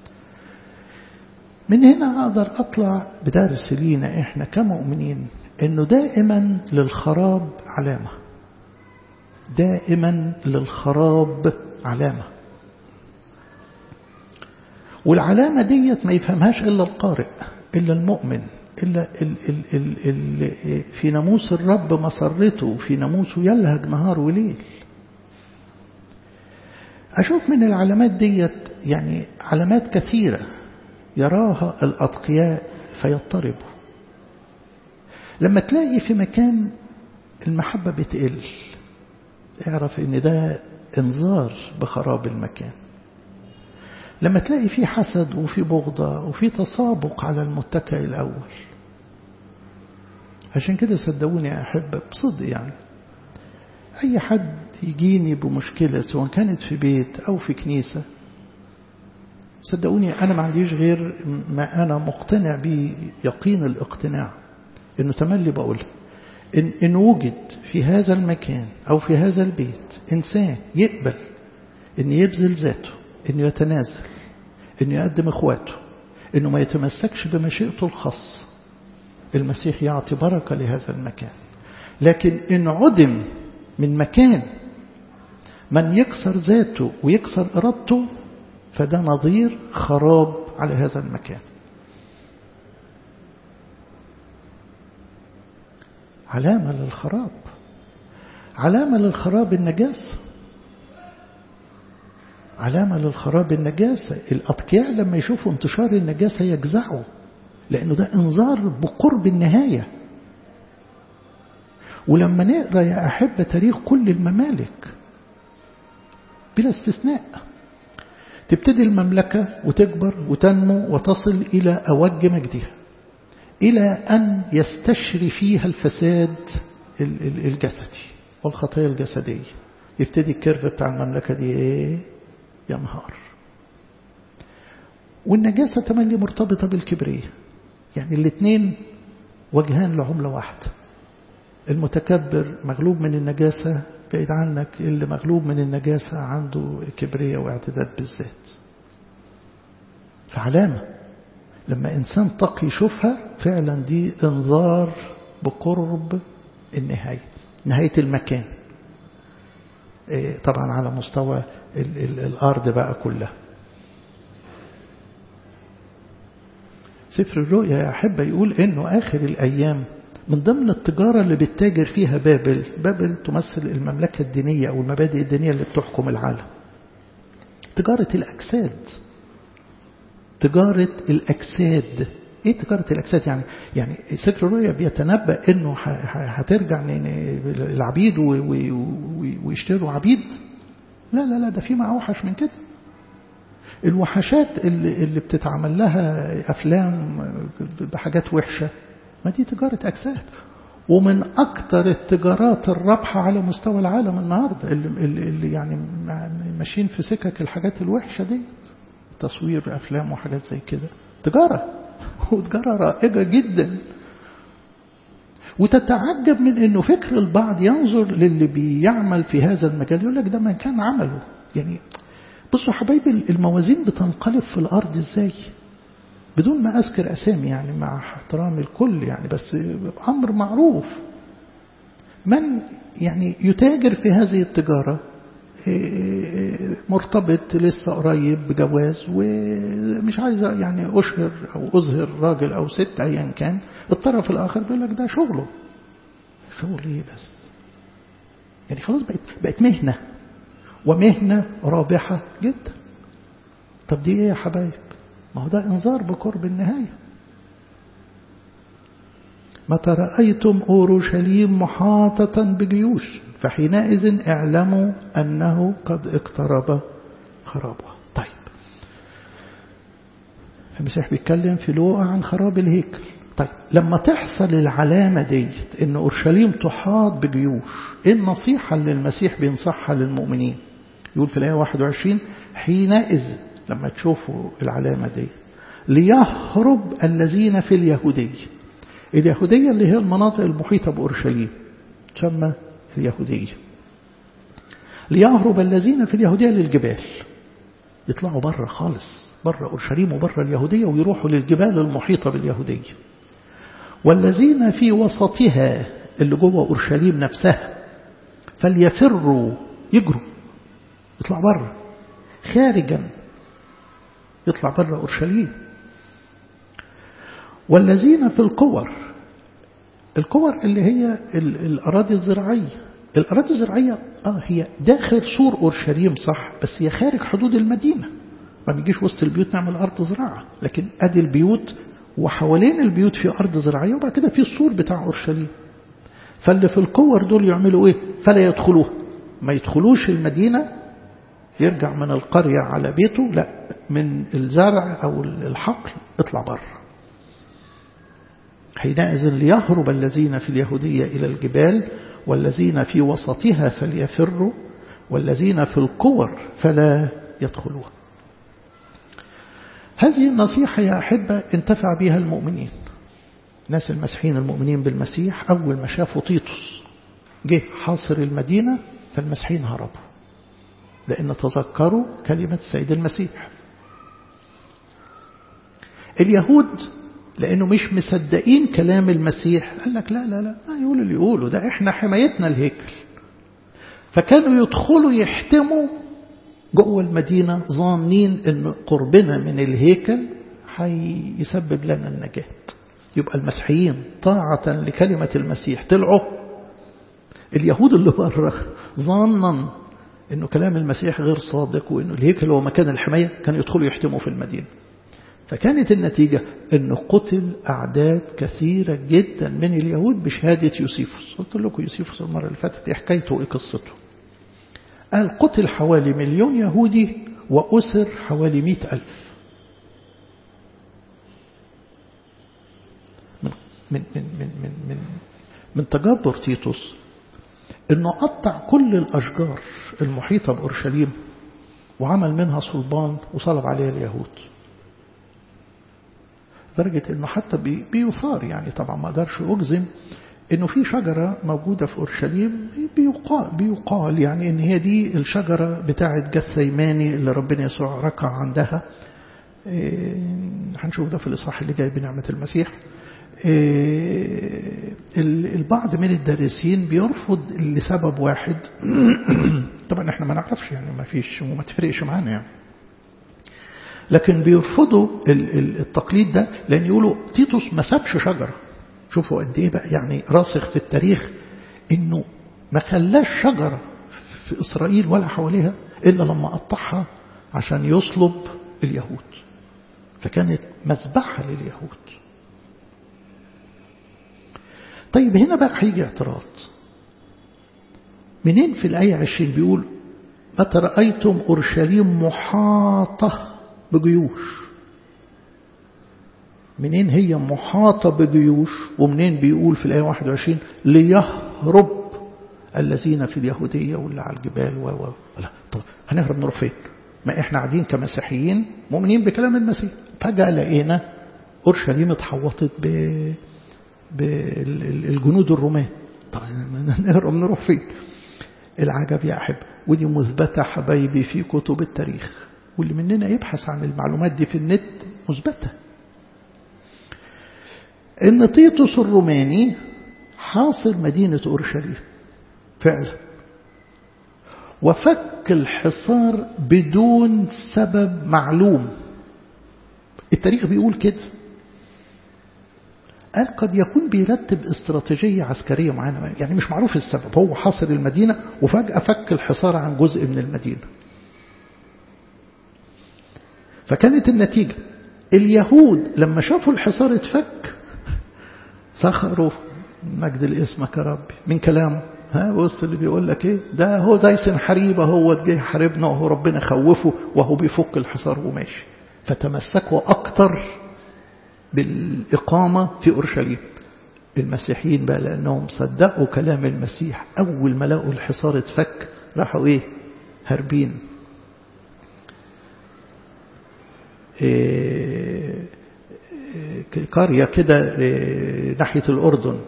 من هنا أقدر أطلع بدرس لينا إحنا كمؤمنين إنه دائما للخراب علامة دائما للخراب علامة والعلامة ديت ما يفهمهاش إلا القارئ إلا المؤمن إلا ال ال ال ال في ناموس الرب مسرته في ناموسه يلهج نهار وليل أشوف من العلامات ديت يعني علامات كثيرة يراها الأتقياء فيضطربوا لما تلاقي في مكان المحبة بتقل اعرف ان ده انذار بخراب المكان لما تلاقي في حسد وفي بغضة وفي تسابق على المتكئ الأول عشان كده صدقوني يا أحبة بصدق يعني أي حد يجيني بمشكلة سواء كانت في بيت أو في كنيسة صدقوني أنا ما عنديش غير ما أنا مقتنع به يقين الاقتناع إنه تملي بقول إن, إن وجد في هذا المكان أو في هذا البيت إنسان يقبل إن يبذل ذاته إنه يتنازل إنه يقدم إخواته إنه ما يتمسكش بمشيئته الخاصة المسيح يعطي بركة لهذا المكان لكن إن عدم من مكان من يكسر ذاته ويكسر إرادته فده نظير خراب على هذا المكان علامة للخراب علامة للخراب النجاسة علامة للخراب النجاسة الأتقياء لما يشوفوا انتشار النجاسة يجزعوا لأنه ده انذار بقرب النهاية ولما نقرأ يا أحب تاريخ كل الممالك بلا استثناء تبتدي المملكة وتكبر وتنمو وتصل إلى أوج مجدها إلى أن يستشري فيها الفساد الجسدي والخطايا الجسدية يبتدي الكيرف بتاع المملكة دي إيه؟ ينهار والنجاسة تملي مرتبطة بالكبرية يعني الاثنين وجهان لعملة واحدة المتكبر مغلوب من النجاسة بعيد عنك اللي مغلوب من النجاسة عنده كبرية واعتداد بالذات فعلامة لما إنسان تقي يشوفها فعلا دي انذار بقرب النهاية نهاية المكان طبعا على مستوى ال ال الأرض بقى كلها سفر الرؤيا يا أحب يقول إنه آخر الأيام من ضمن التجارة اللي بتتاجر فيها بابل بابل تمثل المملكة الدينية أو المبادئ الدينية اللي بتحكم العالم تجارة الأجساد تجارة الأجساد ايه تجارة الأجساد يعني يعني سفر الرؤيا بيتنبأ انه هترجع العبيد ويشتروا عبيد لا لا لا ده في معاه اوحش من كده الوحشات اللي, اللي بتتعمل لها أفلام بحاجات وحشة ما دي تجارة أجساد ومن أكثر التجارات الرابحة على مستوى العالم النهاردة اللي, اللي يعني ماشيين في سكك الحاجات الوحشة دي تصوير أفلام وحاجات زي كده تجارة وتجارة رائجة جدا وتتعجب من أنه فكر البعض ينظر للي بيعمل في هذا المجال يقول لك ده ما كان عمله يعني بصوا حبايبي الموازين بتنقلب في الأرض إزاي بدون ما أذكر أسامي يعني مع احترام الكل يعني بس أمر معروف من يعني يتاجر في هذه التجارة مرتبط لسه قريب بجواز ومش عايز يعني أشهر أو أظهر راجل أو ست أيا كان الطرف الآخر بيقول لك ده شغله شغل إيه بس يعني خلاص بقت بقت مهنة ومهنة رابحة جدا طب دي ايه يا حبايب ما هو ده انذار بقرب النهاية متى رأيتم أورشليم محاطة بجيوش فحينئذ اعلموا أنه قد اقترب خرابها طيب المسيح بيتكلم في لوقا عن خراب الهيكل طيب لما تحصل العلامة ديت ان أورشليم تحاط بجيوش ايه النصيحة اللي المسيح بينصحها للمؤمنين يقول في الآية 21 حينئذ لما تشوفوا العلامة دي ليهرب الذين في اليهودية اليهودية اللي هي المناطق المحيطة بأورشليم تسمى اليهودية ليهرب الذين في اليهودية للجبال يطلعوا بره خالص بره أورشليم وبره اليهودية ويروحوا للجبال المحيطة باليهودية والذين في وسطها اللي جوه أورشليم نفسها فليفروا يجروا يطلع بره خارجا يطلع بره أورشليم والذين في الكور الكور اللي هي الأراضي الزراعية الأراضي الزراعية آه هي داخل سور أورشليم صح بس هي خارج حدود المدينة ما بيجيش وسط البيوت نعمل أرض زراعة لكن أدي البيوت وحوالين البيوت في أرض زراعية وبعد كده في السور بتاع أورشليم فاللي في الكور دول يعملوا إيه فلا يدخلوها ما يدخلوش المدينة يرجع من القرية على بيته لا من الزرع أو الحقل اطلع بره حينئذ ليهرب الذين في اليهودية إلى الجبال والذين في وسطها فليفروا والذين في الكور فلا يدخلوها هذه النصيحة يا أحبة انتفع بها المؤمنين ناس المسيحيين المؤمنين بالمسيح أول ما شافوا تيتوس جه حاصر المدينة فالمسيحيين هربوا لأن تذكروا كلمة السيد المسيح اليهود لأنه مش مصدقين كلام المسيح قال لك لا لا لا ما يقول اللي يقوله ده احنا حمايتنا الهيكل فكانوا يدخلوا يحتموا جوه المدينة ظانين ان قربنا من الهيكل هيسبب لنا النجاة يبقى المسيحيين طاعة لكلمة المسيح طلعوا اليهود اللي بره ظانا انه كلام المسيح غير صادق وانه الهيكل هو مكان الحماية كانوا يدخلوا يحتموا في المدينة فكانت النتيجة أنه قتل أعداد كثيرة جدا من اليهود بشهادة يوسيفوس قلت لكم يوسيفوس المرة اللي فاتت إيه حكايته إيه قصته قال قتل حوالي مليون يهودي وأسر حوالي مئة ألف من, من, من, من, من, من, من تجبر تيتوس أنه قطع كل الأشجار المحيطة بأورشليم وعمل منها صلبان وصلب عليها اليهود لدرجة انه حتى بيثار يعني طبعا ما اقدرش اجزم انه في شجرة موجودة في اورشليم بيقال, بيقال يعني ان هي دي الشجرة بتاعة جثيماني اللي ربنا يسوع ركع عندها إيه هنشوف ده في الاصحاح اللي جاي بنعمة المسيح إيه البعض من الدارسين بيرفض لسبب واحد طبعا احنا ما نعرفش يعني ما فيش وما تفرقش معانا يعني لكن بيرفضوا التقليد ده لأن يقولوا تيتوس ما سابش شجرة شوفوا قد إيه بقى يعني راسخ في التاريخ إنه ما خلاش شجرة في إسرائيل ولا حواليها إلا لما قطعها عشان يصلب اليهود فكانت مذبحة لليهود طيب هنا بقى هيجي اعتراض منين في الآية 20 بيقول متى رأيتم أورشليم محاطة بجيوش منين هي محاطة بجيوش ومنين بيقول في الآية 21 ليهرب الذين في اليهودية واللي على الجبال و و لا طب هنهرب نروح فين ما احنا قاعدين كمسيحيين مؤمنين بكلام المسيح فجأة لقينا أورشليم اتحوطت ب بالجنود الرومان طب نهرب نروح فين العجب يا أحب ودي مثبتة حبايبي في كتب التاريخ واللي مننا يبحث عن المعلومات دي في النت مثبتة ان تيتوس الروماني حاصر مدينة أورشليم فعلا وفك الحصار بدون سبب معلوم التاريخ بيقول كده قال قد يكون بيرتب استراتيجية عسكرية معينة يعني مش معروف السبب هو حاصر المدينة وفجأة فك الحصار عن جزء من المدينة فكانت النتيجة اليهود لما شافوا الحصار اتفك سخروا مجد لاسمك يا ربي من كلامه ها بص اللي بيقول لك ايه ده هو زي سنحريبه هو جه يحاربنا وهو ربنا خوفه وهو بيفك الحصار وماشي فتمسكوا اكتر بالإقامة في أورشليم المسيحيين بقى لأنهم صدقوا كلام المسيح أول ما لقوا الحصار اتفك راحوا إيه هربين إيه قرية كده إيه ناحية الأردن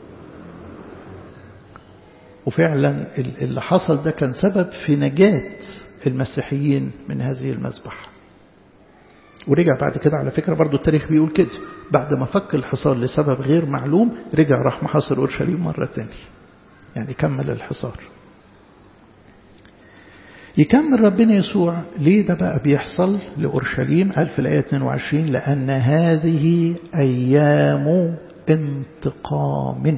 وفعلا اللي حصل ده كان سبب في نجاة المسيحيين من هذه المذبحه ورجع بعد كده على فكرة برضو التاريخ بيقول كده بعد ما فك الحصار لسبب غير معلوم رجع راح محاصر أورشليم مرة تانية يعني كمل الحصار يكمل ربنا يسوع ليه ده بقى بيحصل لأورشليم قال في الآية 22 لأن هذه أيام انتقام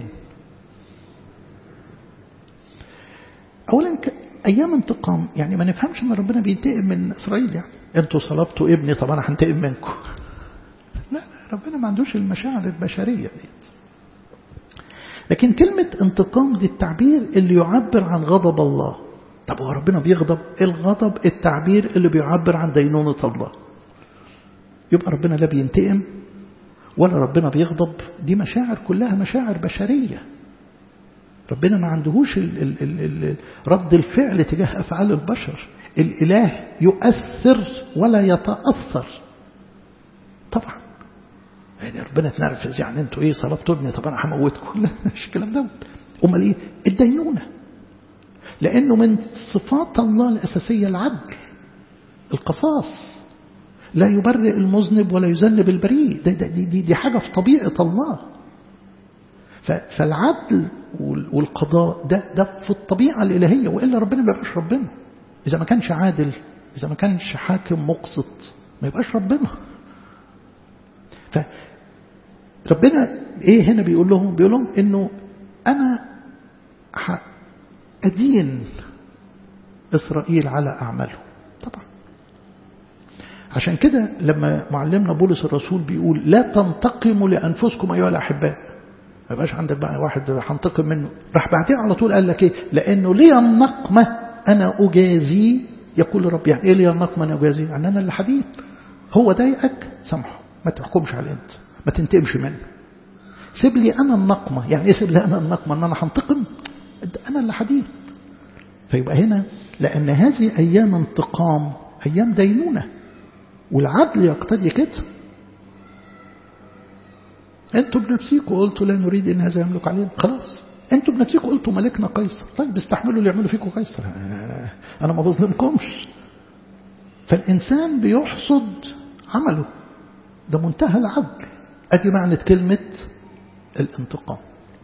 أولا أيام انتقام يعني ما نفهمش أن ربنا بينتقم من إسرائيل يعني أنتوا صلبتوا ابني طب أنا هنتقم منكم لا ربنا ما عندوش المشاعر البشرية دي لكن كلمة انتقام دي التعبير اللي يعبر عن غضب الله طب هو ربنا بيغضب الغضب التعبير اللي بيعبر عن دينونة الله يبقى ربنا لا بينتقم ولا ربنا بيغضب دي مشاعر كلها مشاعر بشرية ربنا ما عندهوش ال ال ال ال رد الفعل تجاه أفعال البشر الإله يؤثر ولا يتأثر طبعا يعني ربنا تنرفز يعني انتوا ايه صلبتوا ابني طب انا هموتكم لا مش الكلام دوت امال ايه الدينونه لانه من صفات الله الاساسيه العدل القصاص لا يبرئ المذنب ولا يذنب البريء ده ده دي, دي, دي حاجه في طبيعه الله فالعدل والقضاء ده ده في الطبيعه الالهيه والا ربنا ما يبقاش ربنا اذا ما كانش عادل اذا ما كانش حاكم مقسط ما يبقاش ربنا فربنا ايه هنا بيقول لهم بيقول لهم انه انا ادين اسرائيل على اعمالهم طبعا عشان كده لما معلمنا بولس الرسول بيقول لا تنتقموا لانفسكم ايها الاحباء ما يبقاش عندك بقى واحد هنتقم منه راح بعدين على طول قال لك ايه لانه لي النقمه انا اجازي يقول الرب يعني ايه لي النقمه انا اجازي يعني انا اللي حديد هو ضايقك سامحه ما تحكمش عليه انت ما تنتقمش منه سيب لي أنا النقمة يعني إيه سيب لي أنا النقمة أن أنا هنتقم أنا اللي حديد فيبقى هنا لأن هذه أيام انتقام أيام دينونة والعدل يقتضي كده أنتوا بنفسيكم قلتوا لا نريد أن هذا يملك علينا خلاص أنتوا بنفسيكم قلتوا ملكنا قيصر طيب استحملوا اللي يعملوا فيكم قيصر أنا ما بظلمكمش فالإنسان بيحصد عمله ده منتهى العدل أدي معنى كلمة الانتقام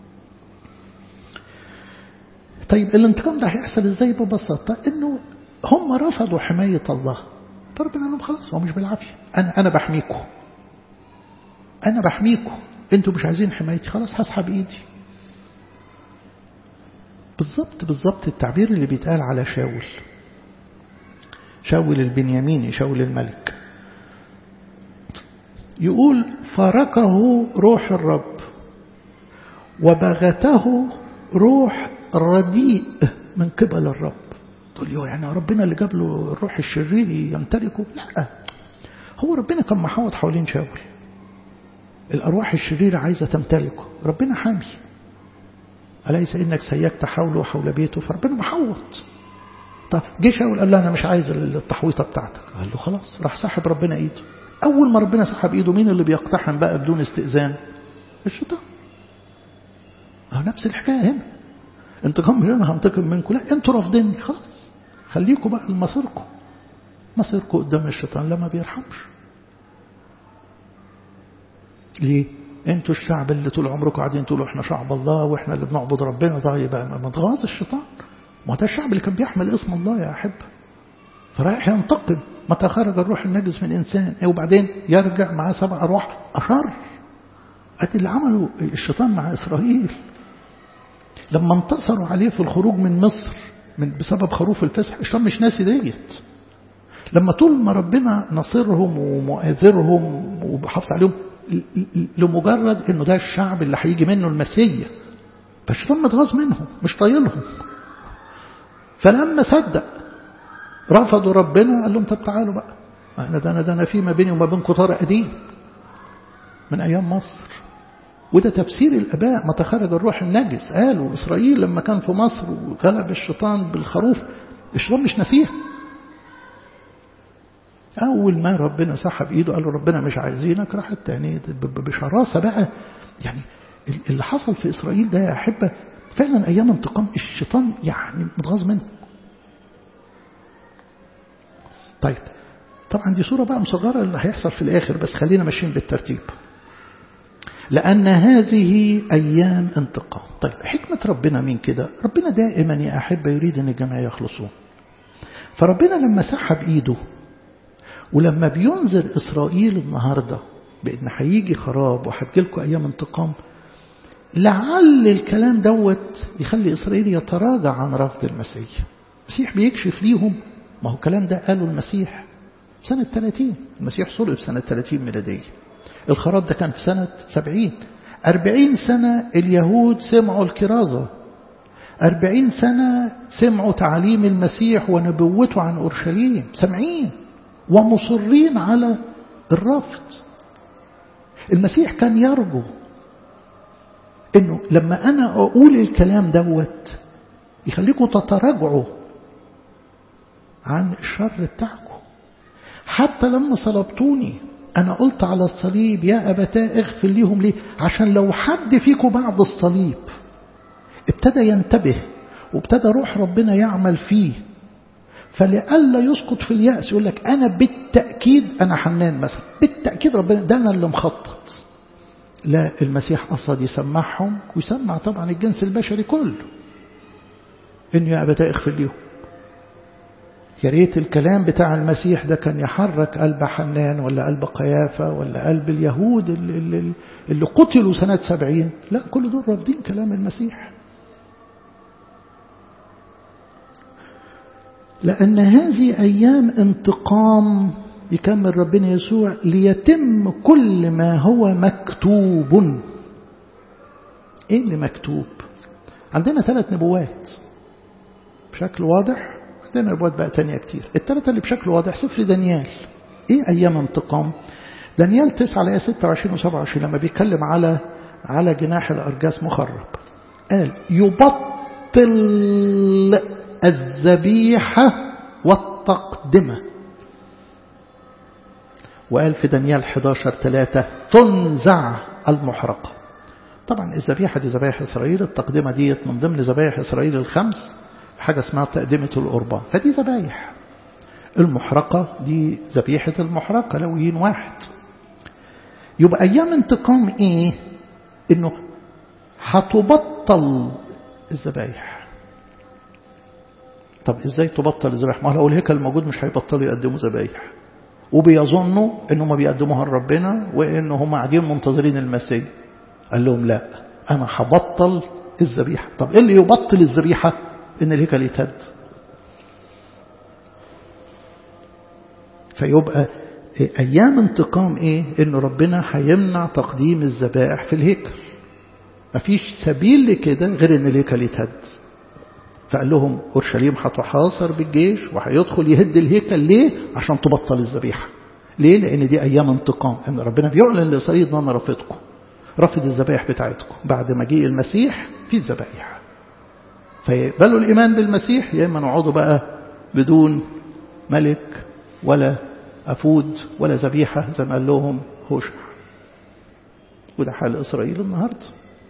طيب الانتقام ده هيحصل ازاي ببساطة انه هم رفضوا حماية الله فربنا قال لهم خلاص هو مش بالعافية أنا أنا بحميكم أنا بحميكم أنتوا مش عايزين حمايتي خلاص هسحب إيدي بالظبط بالظبط التعبير اللي بيتقال على شاول شاول البنياميني شاول الملك يقول فارقه روح الرب وبغته روح رديء من قبل الرب تقول لي يعني ربنا اللي جاب له الروح الشرير يمتلكه لا هو ربنا كان محوط حوالين شاول الأرواح الشريرة عايزة تمتلكه ربنا حامي أليس إنك سيكت حوله وحول بيته فربنا محوط طب جه شاول قال له أنا مش عايز التحويطة بتاعتك قال له خلاص راح سحب ربنا إيده أول ما ربنا سحب إيده مين اللي بيقتحم بقى بدون استئذان الشيطان أهو نفس الحكاية هنا انتقام من أنا هنتقم منكم لا أنتوا رافضيني خلاص خليكم بقى لمصيركم مصيركم قدام الشيطان لما بيرحمش ليه انتوا الشعب اللي طول عمركم قاعدين تقولوا احنا شعب الله واحنا اللي بنعبد ربنا طيب ما تغاظ الشيطان ما ده الشعب اللي كان بيحمل اسم الله يا أحبة فرايح ينتقم متى خرج الروح النجس من إنسان وبعدين يرجع معاه سبع أرواح أشر أدي اللي عمله الشيطان مع إسرائيل لما انتصروا عليه في الخروج من مصر من بسبب خروف الفسح الشيطان مش ناسي ديت لما طول ما ربنا نصرهم ومؤثرهم وبحافظ عليهم لمجرد انه ده الشعب اللي هيجي منه المسيح فالشيطان متغاظ منهم مش طايلهم فلما صدق رفضوا ربنا قال لهم طب تعالوا بقى انا ده انا ده انا في ما بيني وما بينكم طار قديم من ايام مصر وده تفسير الاباء متى خرج الروح النجس قالوا اسرائيل لما كان في مصر وغلب الشيطان بالخروف الشيطان مش نسيه أول ما ربنا سحب إيده قال له ربنا مش عايزينك راح التاني بشراسة بقى يعني اللي حصل في إسرائيل ده يا أحبة فعلا أيام انتقام الشيطان يعني متغاظ منه طيب طبعا دي صورة بقى مصغرة اللي هيحصل في الآخر بس خلينا ماشيين بالترتيب لأن هذه أيام انتقام طيب حكمة ربنا مين كده ربنا دائما يا أحبة يريد أن الجميع يخلصون فربنا لما سحب إيده ولما بينذر إسرائيل النهاردة بأن هيجي خراب وهبجي لكم أيام انتقام لعل الكلام دوت يخلي إسرائيل يتراجع عن رفض المسيح المسيح بيكشف ليهم ما هو الكلام ده قاله المسيح سنة 30 المسيح صلب سنة 30 ميلادية الخراب ده كان في سنة 70 أربعين سنة اليهود سمعوا الكرازة أربعين سنة سمعوا تعليم المسيح ونبوته عن أورشليم سمعين ومصرين على الرفض المسيح كان يرجو انه لما انا اقول الكلام دوت يخليكم تتراجعوا عن الشر بتاعكم حتى لما صلبتوني انا قلت على الصليب يا ابتاه اغفر ليهم ليه عشان لو حد فيكم بعد الصليب ابتدى ينتبه وابتدى روح ربنا يعمل فيه فلئلا يسقط في اليأس يقول لك أنا بالتأكيد أنا حنان مثلا بالتأكيد ربنا ده أنا اللي مخطط لا المسيح قصد يسمعهم ويسمع طبعا الجنس البشري كله إنه يا أبتاء اغفر ليهم يا ريت الكلام بتاع المسيح ده كان يحرك قلب حنان ولا قلب قيافة ولا قلب اليهود اللي, اللي, اللي قتلوا سنة سبعين لا كل دول رافضين كلام المسيح لأن هذه أيام انتقام يكمل ربنا يسوع ليتم كل ما هو مكتوب إيه اللي مكتوب عندنا ثلاث نبوات بشكل واضح عندنا نبوات بقى تانية كتير الثلاثة اللي بشكل واضح سفر دانيال إيه أيام انتقام دانيال 9 على 26 و 27 لما بيتكلم على على جناح الأرجاس مخرب قال يبطل الذبيحة والتقدمة وقال في دانيال 11 3 تنزع المحرقة طبعا الذبيحة دي ذبائح إسرائيل التقدمة دي من ضمن ذبائح إسرائيل الخمس حاجة اسمها تقدمة القربان فدي ذبايح المحرقة دي ذبيحة المحرقة لويين واحد يبقى أيام انتقام إيه إنه هتبطل الذبايح طب ازاي تبطل الذبائح ما لو الهيكل موجود مش هيبطلوا يقدموا ذبايح وبيظنوا انهم بيقدموها لربنا وان هم قاعدين منتظرين المسيح قال لهم لا انا هبطل الذبيحه طب ايه اللي يبطل الذبيحه ان الهيكل يتهد فيبقى أيام انتقام إيه إن ربنا هيمنع تقديم الذبائح في الهيكل مفيش سبيل لكده غير إن الهيكل يتهد فقال لهم أورشليم هتحاصر بالجيش وهيدخل يهد الهيكل ليه عشان تبطل الذبيحة ليه لأن دي أيام انتقام إن ربنا بيعلن لإسرائيل إن أنا رافضكم رفض الذبائح بتاعتكم بعد مجيء المسيح في ذبائح فيقبلوا الإيمان بالمسيح يا إما نقعدوا بقى بدون ملك ولا أفود ولا ذبيحة زي ما قال لهم هوشع وده حال إسرائيل النهاردة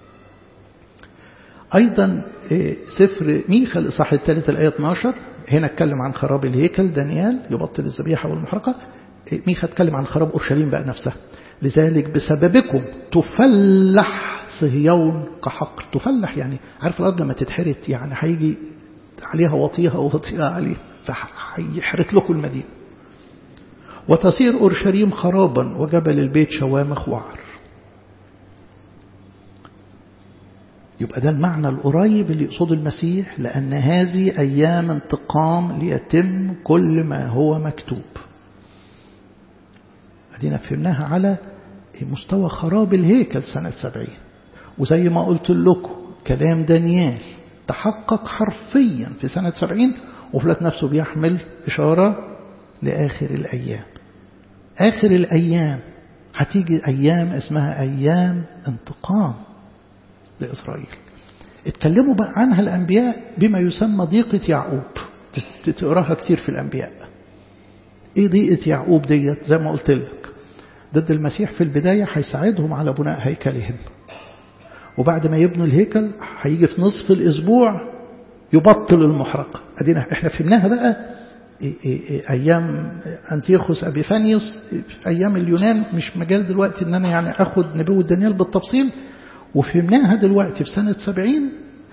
أيضا سفر ميخا الإصحاح الثالث الآية 12 هنا اتكلم عن خراب الهيكل دانيال يبطل الذبيحة والمحرقة ميخا اتكلم عن خراب أورشليم بقى نفسها لذلك بسببكم تفلح صهيون كحقل تفلح يعني عارف الأرض لما تتحرت يعني هيجي عليها وطيها ووطيها عليه فهيحرت لكم المدينة وتصير أورشليم خرابا وجبل البيت شوامخ وعر يبقى ده المعنى القريب اللي يقصده المسيح لأن هذه أيام انتقام ليتم كل ما هو مكتوب ادينا فهمناها على مستوى خراب الهيكل سنة سبعين وزي ما قلت لكم كلام دانيال تحقق حرفيا في سنة سبعين وفلات نفسه بيحمل إشارة لآخر الأيام آخر الأيام هتيجي أيام اسمها أيام انتقام لإسرائيل اتكلموا بقى عنها الأنبياء بما يسمى ضيقة يعقوب تقراها كتير في الأنبياء ايه ضيقة يعقوب ديت زي ما قلت لك ضد المسيح في البداية هيساعدهم على بناء هيكلهم وبعد ما يبنوا الهيكل هيجي في نصف الأسبوع يبطل المحرقة أدينا احنا فهمناها بقى أيام أنتيخوس أبيفانيوس في أيام اليونان مش مجال دلوقتي إن أنا يعني أخد نبوة دانيال بالتفصيل وفهمناها دلوقتي في سنة سبعين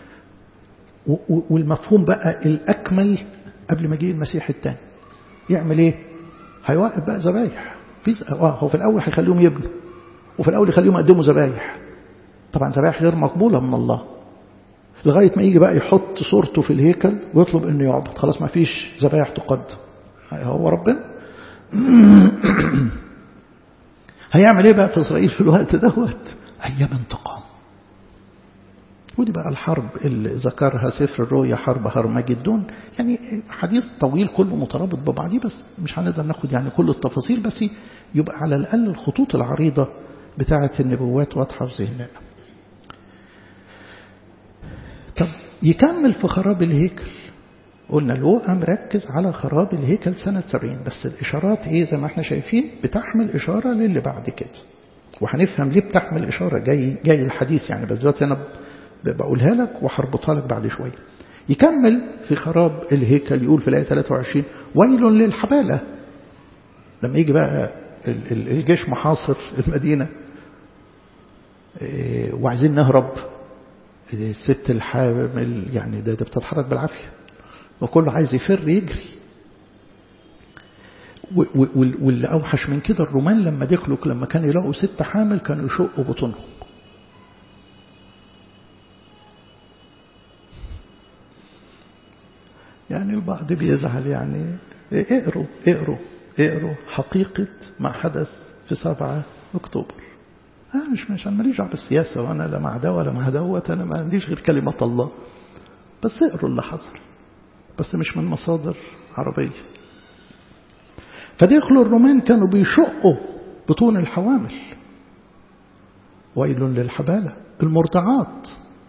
والمفهوم بقى الأكمل قبل ما يجي المسيح الثاني يعمل إيه؟ هيوقف بقى ذبايح هو في الأول هيخليهم يبنوا وفي الأول يخليهم يقدموا ذبايح طبعا ذبايح غير مقبولة من الله لغاية ما يجي بقى يحط صورته في الهيكل ويطلب انه يعبد خلاص ما فيش ذبايح تقدم هو ربنا هيعمل ايه بقى في اسرائيل في الوقت دوت ايام انتقام ودي بقى الحرب اللي ذكرها سفر الرؤيا حرب هرمجدون يعني حديث طويل كله مترابط ببعضيه بس مش هنقدر ناخد يعني كل التفاصيل بس يبقى على الأقل الخطوط العريضة بتاعة النبوات واضحة في ذهننا طب يكمل في خراب الهيكل قلنا لوقا مركز على خراب الهيكل سنة سبعين بس الإشارات إيه زي ما احنا شايفين بتحمل إشارة للي بعد كده وهنفهم ليه بتحمل إشارة جاي جاي الحديث يعني بالذات أنا بقولها لك وهربطها لك بعد شوية يكمل في خراب الهيكل يقول في الآية 23 ويل للحبالة لما يجي بقى الجيش محاصر المدينة وعايزين نهرب الست الحامل يعني ده, ده بتتحرك بالعافية وكله عايز يفر يجري واللي أوحش من كده الرومان لما دخلوا لما كانوا يلاقوا ست حامل كانوا يشقوا بطونهم يعني البعض بيزعل يعني اقروا اقروا اقروا حقيقة ما حدث في 7 أكتوبر أنا مش مش أنا ماليش دعوة بالسياسة وأنا لا مع ده ولا مع دوت أنا ما عنديش غير كلمة الله بس اقروا اللي حصل بس مش من مصادر عربية فدخلوا الرومان كانوا بيشقوا بطون الحوامل ويل للحبالة المرضعات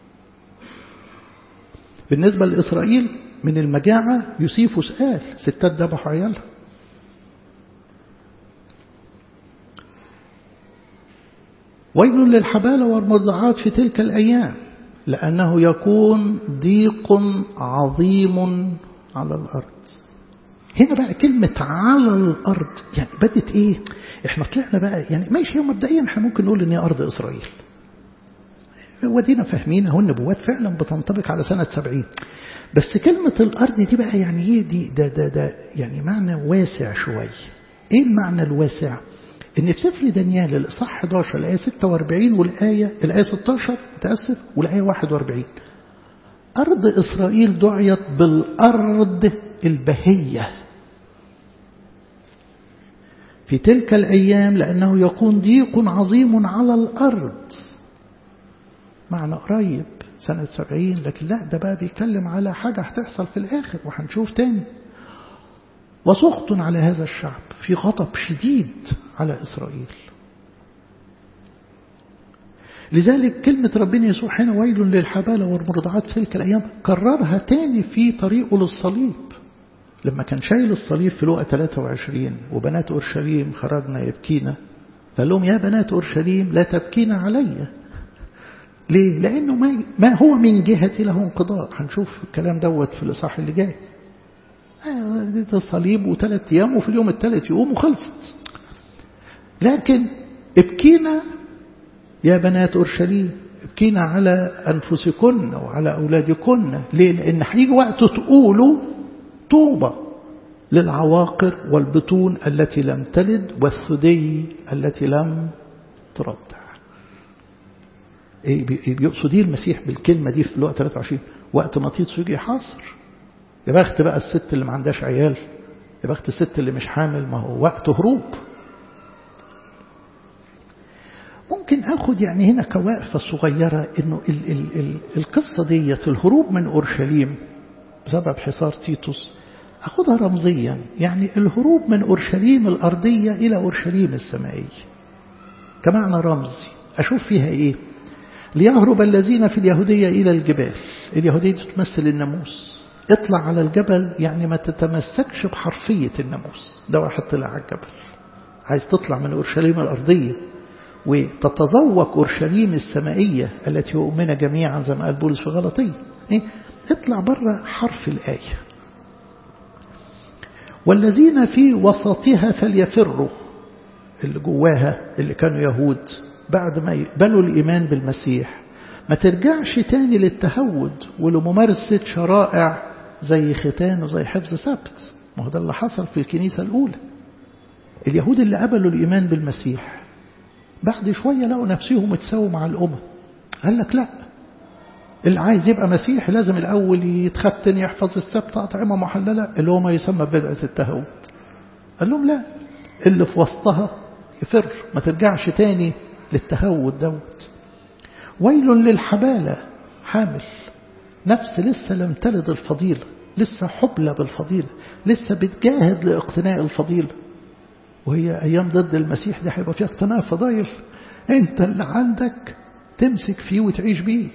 بالنسبة لإسرائيل من المجاعة يوسيفوس قال ستات ذبحوا عيالها ويل للحبالة والمرضعات في تلك الأيام لأنه يكون ضيق عظيم على الأرض هنا بقى كلمة على الأرض يعني بدت إيه إحنا طلعنا بقى يعني ماشي مبدئيا إحنا ممكن نقول إن هي أرض إسرائيل ودينا فاهمين اهو النبوات فعلا بتنطبق على سنة سبعين بس كلمة الأرض دي بقى يعني ايه دي ده ده ده يعني معنى واسع شوي ايه المعنى الواسع ان في سفر دانيال الاصحاح 11 الايه 46 والايه الايه 16 متاسف والايه 41 ارض اسرائيل دعيت بالارض البهيه في تلك الأيام لأنه يكون ضيق عظيم على الأرض معنى قريب سنة سبعين لكن لا ده بقى بيتكلم على حاجة هتحصل في الآخر وهنشوف تاني وسخط على هذا الشعب في غضب شديد على إسرائيل لذلك كلمة ربنا يسوع هنا ويل للحبالة والمرضعات في تلك الأيام كررها تاني في طريقه للصليب لما كان شايل الصليب في لقى 23 وبنات أورشليم خرجنا يبكينا قال لهم يا بنات أورشليم لا تبكين علي ليه؟ لأنه ما, ما هو من جهتي له انقضاء هنشوف الكلام دوت في الإصحاح اللي جاي الصليب وثلاث أيام وفي اليوم الثالث يقوم وخلصت لكن ابكينا يا بنات أورشليم ابكينا على أنفسكن وعلى أولادكن ليه؟ لأن هيجي وقت تقولوا طوبى للعواقر والبطون التي لم تلد والثدي التي لم ترضع ايه بيقصد ايه المسيح بالكلمة دي في الوقت 23 وقت ما تيجي يجي حاصر يا بخت بقى الست اللي ما عندهاش عيال يا بخت الست اللي مش حامل ما هو وقت هروب ممكن اخد يعني هنا كوقفة صغيرة انه ال ال ال القصة ديت الهروب من اورشليم بسبب حصار تيتوس أخذها رمزيا يعني الهروب من أورشليم الأرضية إلى أورشليم السمائية كمعنى رمزي أشوف فيها إيه ليهرب الذين في اليهودية إلى الجبال اليهودية تمثل الناموس اطلع على الجبل يعني ما تتمسكش بحرفية الناموس ده واحد طلع على الجبل عايز تطلع من أورشليم الأرضية وتتذوق أورشليم السمائية التي يؤمن جميعا زي ما قال بولس في غلطية إيه؟ اطلع بره حرف الآية والذين في وسطها فليفروا اللي جواها اللي كانوا يهود بعد ما يقبلوا الإيمان بالمسيح ما ترجعش تاني للتهود ولممارسة شرائع زي ختان وزي حفظ سبت ما هو ده اللي حصل في الكنيسة الأولى اليهود اللي قبلوا الإيمان بالمسيح بعد شوية لقوا نفسهم اتساووا مع الأمم قال لك لا اللي عايز يبقى مسيح لازم الأول يتختن يحفظ السبت أطعمة محللة اللي هو ما يسمى بدعة التهود قال لهم لا اللي في وسطها يفر ما ترجعش تاني للتهود دوت ويل للحبالة حامل نفس لسه لم تلد الفضيلة لسه حبلى بالفضيلة لسه بتجاهد لاقتناء الفضيلة وهي أيام ضد المسيح دي هيبقى فيها اقتناء فضايل انت اللي عندك تمسك فيه وتعيش بيه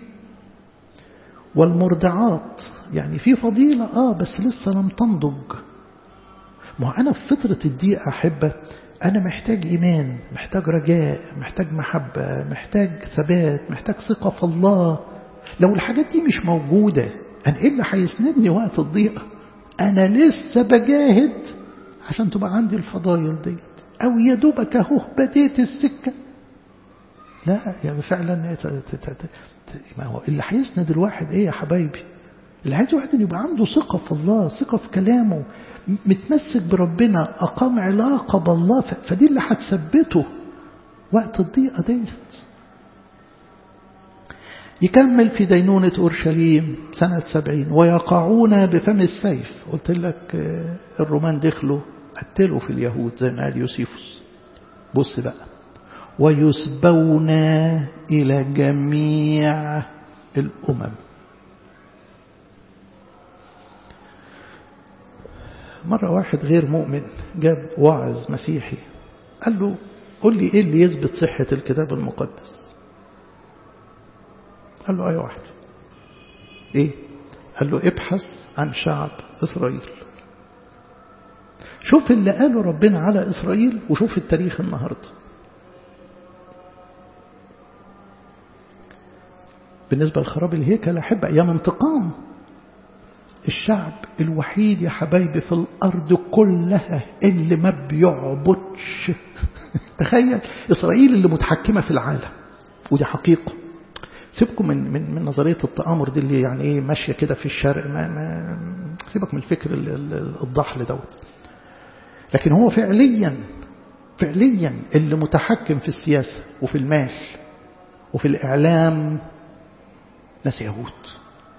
والمرضعات يعني في فضيلة آه بس لسه لم تنضج ما أنا في فترة الضيق أحبة أنا محتاج إيمان محتاج رجاء محتاج محبة محتاج ثبات محتاج ثقة في الله لو الحاجات دي مش موجودة أنا إيه اللي هيسندني وقت الضيق أنا لسه بجاهد عشان تبقى عندي الفضايل ديت أو يا دوبك أهو بديت السكة لا يعني فعلا ما هو اللي هيسند الواحد ايه يا حبايبي اللي عايز واحد يبقى عنده ثقة في الله ثقة في كلامه متمسك بربنا أقام علاقة بالله فدي اللي هتثبته وقت الضيقة ديت يكمل في دينونة أورشليم سنة سبعين ويقعون بفم السيف قلت لك الرومان دخلوا قتلوا في اليهود زي ما قال يوسيفوس بص بقى ويسبون إلى جميع الأمم مرة واحد غير مؤمن جاب واعظ مسيحي قال له قل لي إيه اللي يثبت صحة الكتاب المقدس قال له أي واحد إيه قال له ابحث عن شعب إسرائيل شوف اللي قاله ربنا على إسرائيل وشوف التاريخ النهارده بالنسبة لخراب الهيكل أحب أيام انتقام الشعب الوحيد يا حبايبي في الأرض كلها اللي ما بيعبدش تخيل إسرائيل اللي متحكمة في العالم ودي حقيقة سيبكم من من من نظريه التآمر دي اللي يعني ايه ماشيه كده في الشرق ما, ما سيبك من الفكر الضحل دوت لكن هو فعليا فعليا اللي متحكم في السياسه وفي المال وفي الاعلام ناس يهود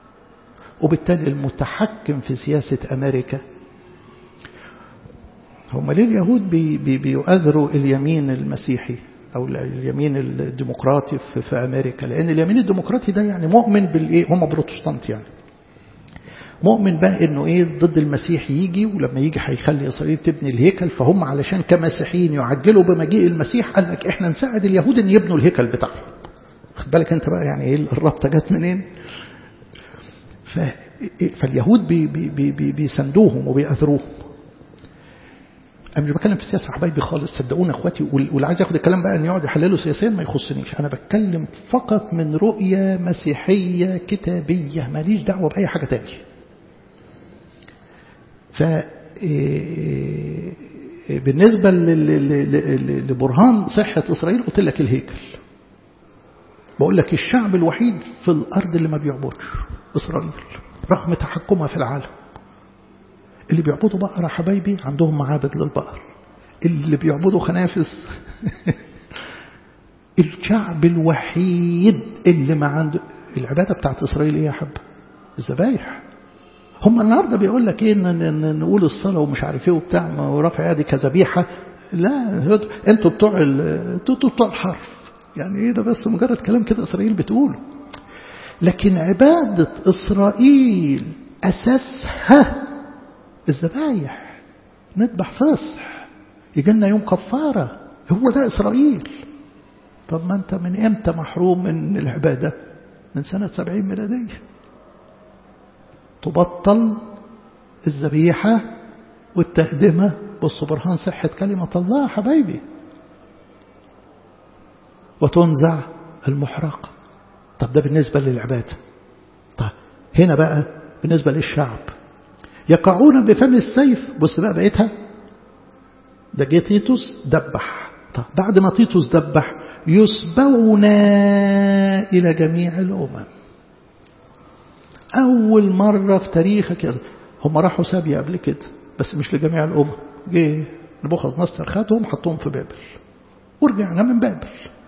وبالتالي المتحكم في سياسه امريكا هم ليه اليهود بي بي بيؤذروا اليمين المسيحي أو اليمين الديمقراطي في, في أمريكا لأن اليمين الديمقراطي ده يعني مؤمن بالإيه هم بروتستانت يعني مؤمن بقى انه ايه ضد المسيح يجي ولما يجي هيخلي اسرائيل تبني الهيكل فهم علشان كمسيحيين يعجلوا بمجيء المسيح قال لك احنا نساعد اليهود ان يبنوا الهيكل بتاعهم خد بالك انت بقى يعني ايه الرابطه جت منين ف فاليهود بي بي بي بيساندوهم وبيأثروهم انا مش بتكلم في السياسه حبايبي خالص صدقونا اخواتي واللي عايز ياخد الكلام بقى ان يقعد يحلله سياسيا ما يخصنيش انا بتكلم فقط من رؤيه مسيحيه كتابيه ماليش دعوه باي حاجه تانية ف بالنسبة لبرهان صحة إسرائيل قلت لك الهيكل بقول لك الشعب الوحيد في الأرض اللي ما بيعبدش إسرائيل رغم تحكمها في العالم اللي بيعبدوا بقرة حبايبي عندهم معابد للبقر اللي بيعبدوا خنافس الشعب الوحيد اللي ما عنده العبادة بتاعت إسرائيل إيه يا حب الذبايح هم النهارده بيقول لك ايه ان نقول الصلاه ومش عارف ايه وبتاع ورفع يدي كذبيحه لا انتوا بتوع انتوا بتوع الحرف يعني ايه ده بس مجرد كلام كده اسرائيل بتقوله لكن عباده اسرائيل اساسها الذبايح نذبح فصح يجي لنا يوم كفاره هو ده اسرائيل طب ما انت من امتى محروم من العباده من سنه 70 ميلاديه تبطل الذبيحة والتقدمة بصوا برهان صحة كلمة الله حبايبي وتنزع المحرقة طب ده بالنسبة للعبادة طب هنا بقى بالنسبة للشعب يقعون بفم السيف بص بقى بقيتها ده جه تيتوس دبح طب بعد ما تيتوس دبح يسبون إلى جميع الأمم أول مرة في تاريخك هم راحوا سابيا قبل كده بس مش لجميع الأمم جه نبوخذ نصر خدهم حطهم في بابل ورجعنا من بابل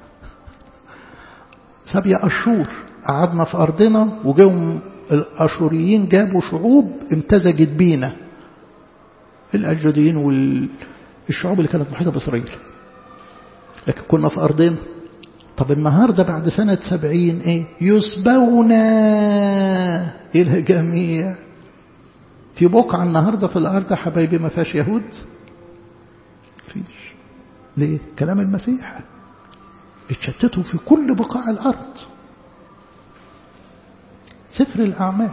سابيا أشور قعدنا في أرضنا وجاهم الأشوريين جابوا شعوب امتزجت بينا الأجدين والشعوب اللي كانت محيطة بإسرائيل لكن كنا في أرضنا طب النهاردة بعد سنة سبعين ايه يسبون إلى جميع في بقعة النهاردة في الأرض حبايبي ما فيهاش يهود فيش ليه كلام المسيح اتشتتوا في كل بقاع الأرض سفر الأعمال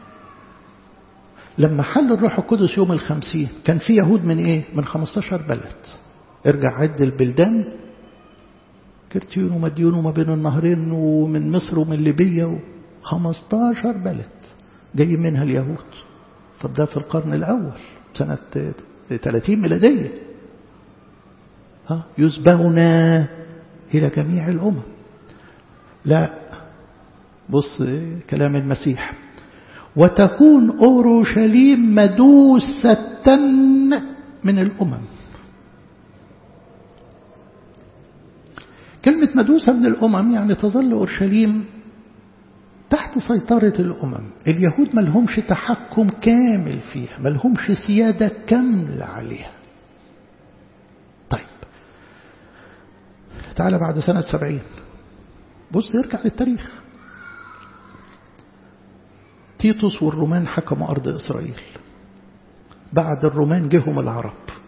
لما حل الروح القدس يوم الخمسين كان في يهود من ايه من 15 بلد ارجع عد البلدان كرتيون ومديون وما بين النهرين ومن مصر ومن ليبيا 15 بلد جاي منها اليهود طب ده في القرن الأول سنة 30 ميلادية ها يسبون إلى جميع الأمم لا بص كلام المسيح وتكون أورشليم مدوسة من الأمم كلمة مدوسة من الأمم يعني تظل أورشليم تحت سيطرة الأمم اليهود ما لهمش تحكم كامل فيها ما لهمش سيادة كاملة عليها طيب تعالى بعد سنة سبعين بص يرجع للتاريخ تيتوس والرومان حكموا أرض إسرائيل بعد الرومان جهم العرب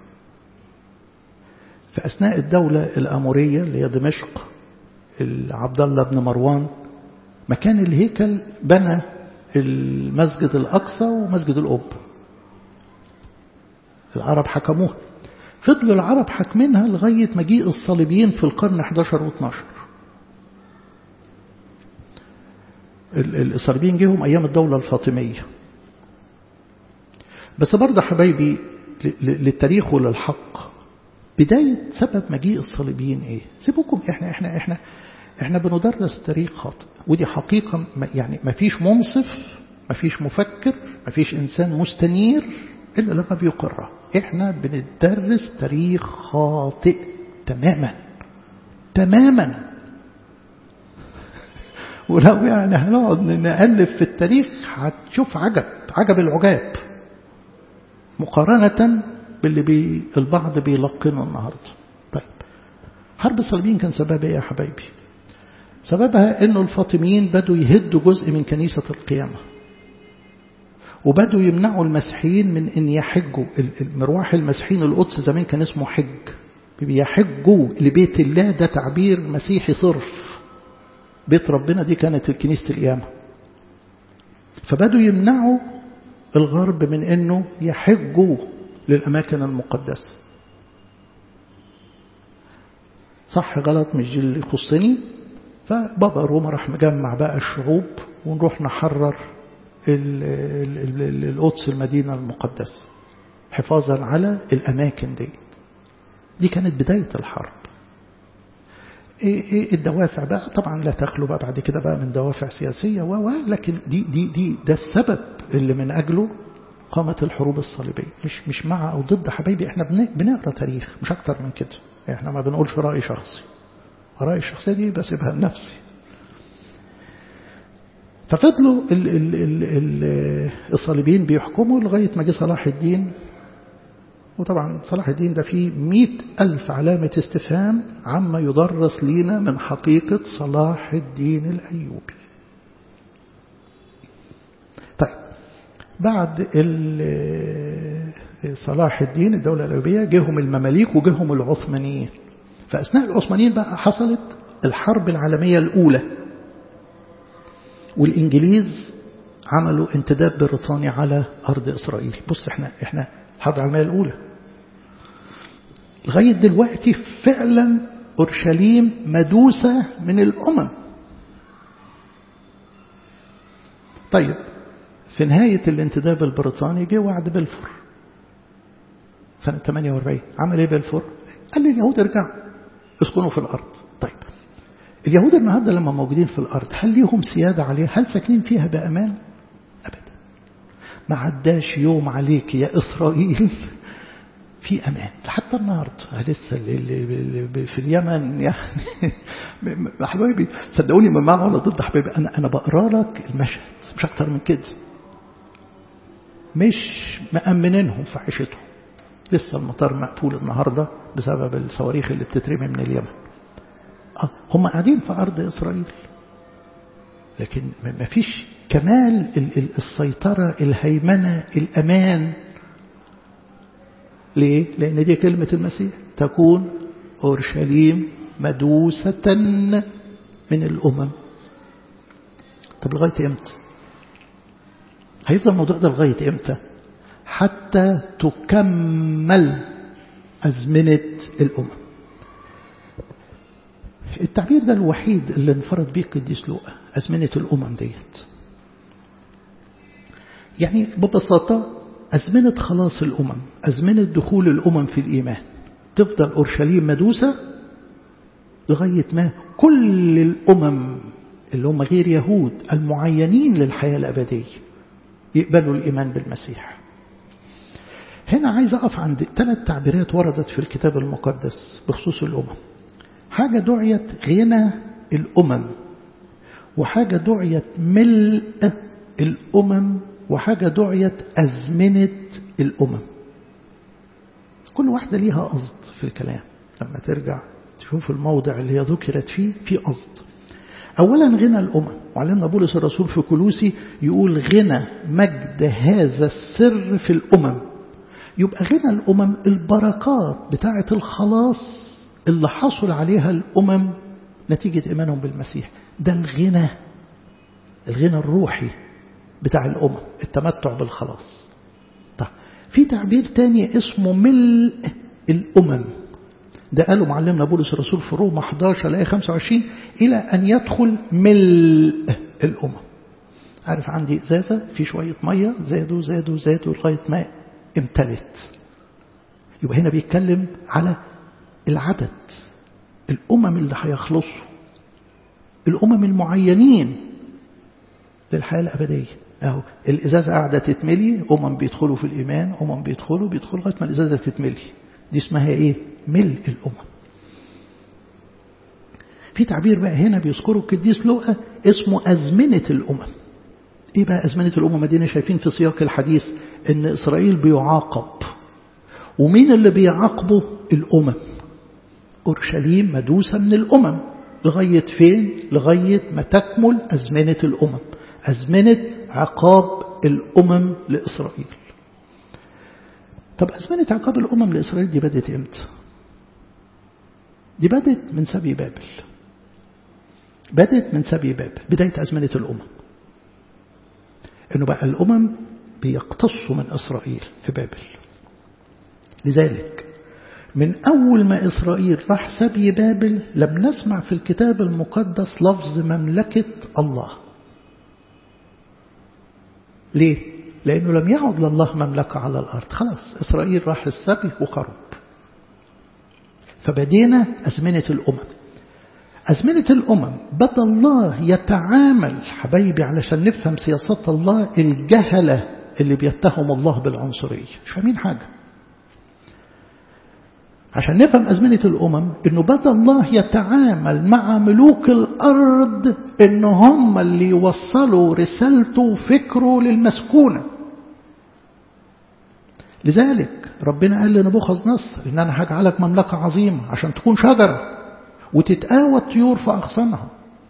في أثناء الدولة الأمورية اللي هي دمشق عبد الله بن مروان مكان الهيكل بنى المسجد الأقصى ومسجد الأب العرب حكموها فضلوا العرب حاكمينها لغاية مجيء الصليبيين في القرن 11 و 12 الصليبيين جيهم أيام الدولة الفاطمية بس برضه حبايبي للتاريخ وللحق بداية سبب مجيء الصليبيين ايه سيبوكم احنا احنا احنا احنا بندرس تاريخ خاطئ ودي حقيقة يعني ما فيش منصف ما فيش مفكر ما فيش انسان مستنير الا لما بيقرها احنا بندرس تاريخ خاطئ تماما تماما ولو يعني هنقعد نقلب في التاريخ هتشوف عجب عجب العجاب مقارنة باللي بي البعض بيلقنه النهاردة طيب حرب الصليبيين كان سببها يا حبايبي سببها انه الفاطميين بدوا يهدوا جزء من كنيسة القيامة وبدوا يمنعوا المسيحيين من ان يحجوا المروح المسيحيين القدس زمان كان اسمه حج بيحجوا لبيت الله ده تعبير مسيحي صرف بيت ربنا دي كانت كنيسة القيامة فبدوا يمنعوا الغرب من انه يحجوا للأماكن المقدسة صح غلط مش دي اللي يخصني فبابا روما راح مجمع بقى الشعوب ونروح نحرر القدس المدينة المقدسة حفاظا على الأماكن دي دي كانت بداية الحرب إيه إيه الدوافع بقى طبعا لا تخلو بقى بعد كده بقى من دوافع سياسية و لكن دي دي دي ده السبب اللي من أجله قامت الحروب الصليبية مش مش مع أو ضد حبايبي احنا بنقرا تاريخ مش أكتر من كده احنا ما بنقولش رأي شخصي رأي الشخصية دي بسيبها لنفسي ففضلوا ال ال ال ال الصليبيين بيحكموا لغاية ما جه صلاح الدين وطبعا صلاح الدين ده فيه مئة ألف علامة استفهام عما يدرس لينا من حقيقة صلاح الدين الأيوبي طيب بعد صلاح الدين الدولة الأيوبية جيهم المماليك وجيهم العثمانيين فأثناء العثمانيين بقى حصلت الحرب العالمية الأولى والإنجليز عملوا انتداب بريطاني على أرض إسرائيل بص احنا احنا الحرب العالمية الأولى لغاية دلوقتي فعلا أورشليم مدوسة من الأمم طيب في نهاية الانتداب البريطاني جه وعد بلفور سنة 48 عمل ايه بلفور؟ قال لليهود ارجعوا اسكنوا في الأرض طيب اليهود النهارده لما موجودين في الأرض هل ليهم سيادة عليها؟ هل ساكنين فيها بأمان؟ أبدا ما عداش يوم عليك يا إسرائيل في أمان حتى النهاردة لسه اللي في اليمن يعني حبايبي صدقوني ما معه ولا ضد حبايبي أنا أنا بقرا لك المشهد مش أكتر من كده مش مأمنينهم في عيشتهم لسه المطار مقفول النهاردة بسبب الصواريخ اللي بتترمي من اليمن آه هم قاعدين في أرض إسرائيل لكن ما فيش كمال السيطرة الهيمنة الأمان ليه؟ لأن دي كلمة المسيح تكون أورشليم مدوسة من الأمم طب لغاية إمتى؟ هيفضل الموضوع ده لغاية إمتى؟ حتى تكمل أزمنة الأمم التعبير ده الوحيد اللي انفرد به قديس لوقا أزمنة الأمم ديت يعني ببساطة أزمنة خلاص الأمم أزمنة دخول الأمم في الإيمان تفضل أورشليم مدوسة لغاية ما كل الأمم اللي هم غير يهود المعينين للحياة الأبدية يقبلوا الإيمان بالمسيح هنا عايز أقف عند ثلاث تعبيرات وردت في الكتاب المقدس بخصوص الأمم حاجة دعيت غنى الأمم وحاجة دعيت ملء الأمم وحاجة دعيت أزمنة الأمم كل واحدة ليها قصد في الكلام لما ترجع تشوف الموضع اللي هي ذكرت فيه في قصد أولا غنى الأمم وعلمنا بولس الرسول في كلوسي يقول غنى مجد هذا السر في الأمم يبقى غنى الأمم البركات بتاعة الخلاص اللي حصل عليها الأمم نتيجة إيمانهم بالمسيح ده الغنى الغنى الروحي بتاع الأمم التمتع بالخلاص طيب في تعبير تاني اسمه ملء الأمم ده قاله معلمنا بولس الرسول في روما 11 لآية 25 إلى أن يدخل ملء الأمم عارف عندي إزازة في شوية مية زادوا زادوا زادوا لغاية ما امتلت يبقى هنا بيتكلم على العدد الأمم اللي هيخلصوا الأمم المعينين للحياة الأبدية أهو الإزازة قاعدة تتملي أمم بيدخلوا في الإيمان أمم بيدخلوا بيدخلوا لغاية ما الإزازة تتملي دي اسمها إيه ملء الأمم في تعبير بقى هنا بيذكره القديس لوقا اسمه أزمنة الأمم إيه بقى أزمنة الأمم دينا شايفين في سياق الحديث إن إسرائيل بيعاقب ومين اللي بيعاقبه الأمم أورشليم مدوسة من الأمم لغاية فين لغاية ما تكمل أزمنة الأمم أزمنة عقاب الأمم لإسرائيل طب أزمنة عقاب الأمم لإسرائيل دي بدت إمتى دي بدت من سبي بابل بدت من سبي بابل بداية أزمنة الأمم إنه بقى الأمم بيقتصوا من إسرائيل في بابل لذلك من أول ما إسرائيل راح سبي بابل لم نسمع في الكتاب المقدس لفظ مملكة الله ليه؟ لأنه لم يعد لله مملكة على الأرض خلاص إسرائيل راح السبي وخرب فبدينا أزمنة الأمم أزمنة الأمم بدأ الله يتعامل حبايبي علشان نفهم سياسات الله الجهلة اللي بيتهم الله بالعنصرية مش فاهمين حاجة عشان نفهم أزمنة الأمم إنه بدأ الله يتعامل مع ملوك الأرض إن هم اللي يوصلوا رسالته وفكره للمسكونة لذلك ربنا قال لنبوخذ نصر إن أنا هجعلك مملكة عظيمة عشان تكون شجرة وتتآوى الطيور في أغصانها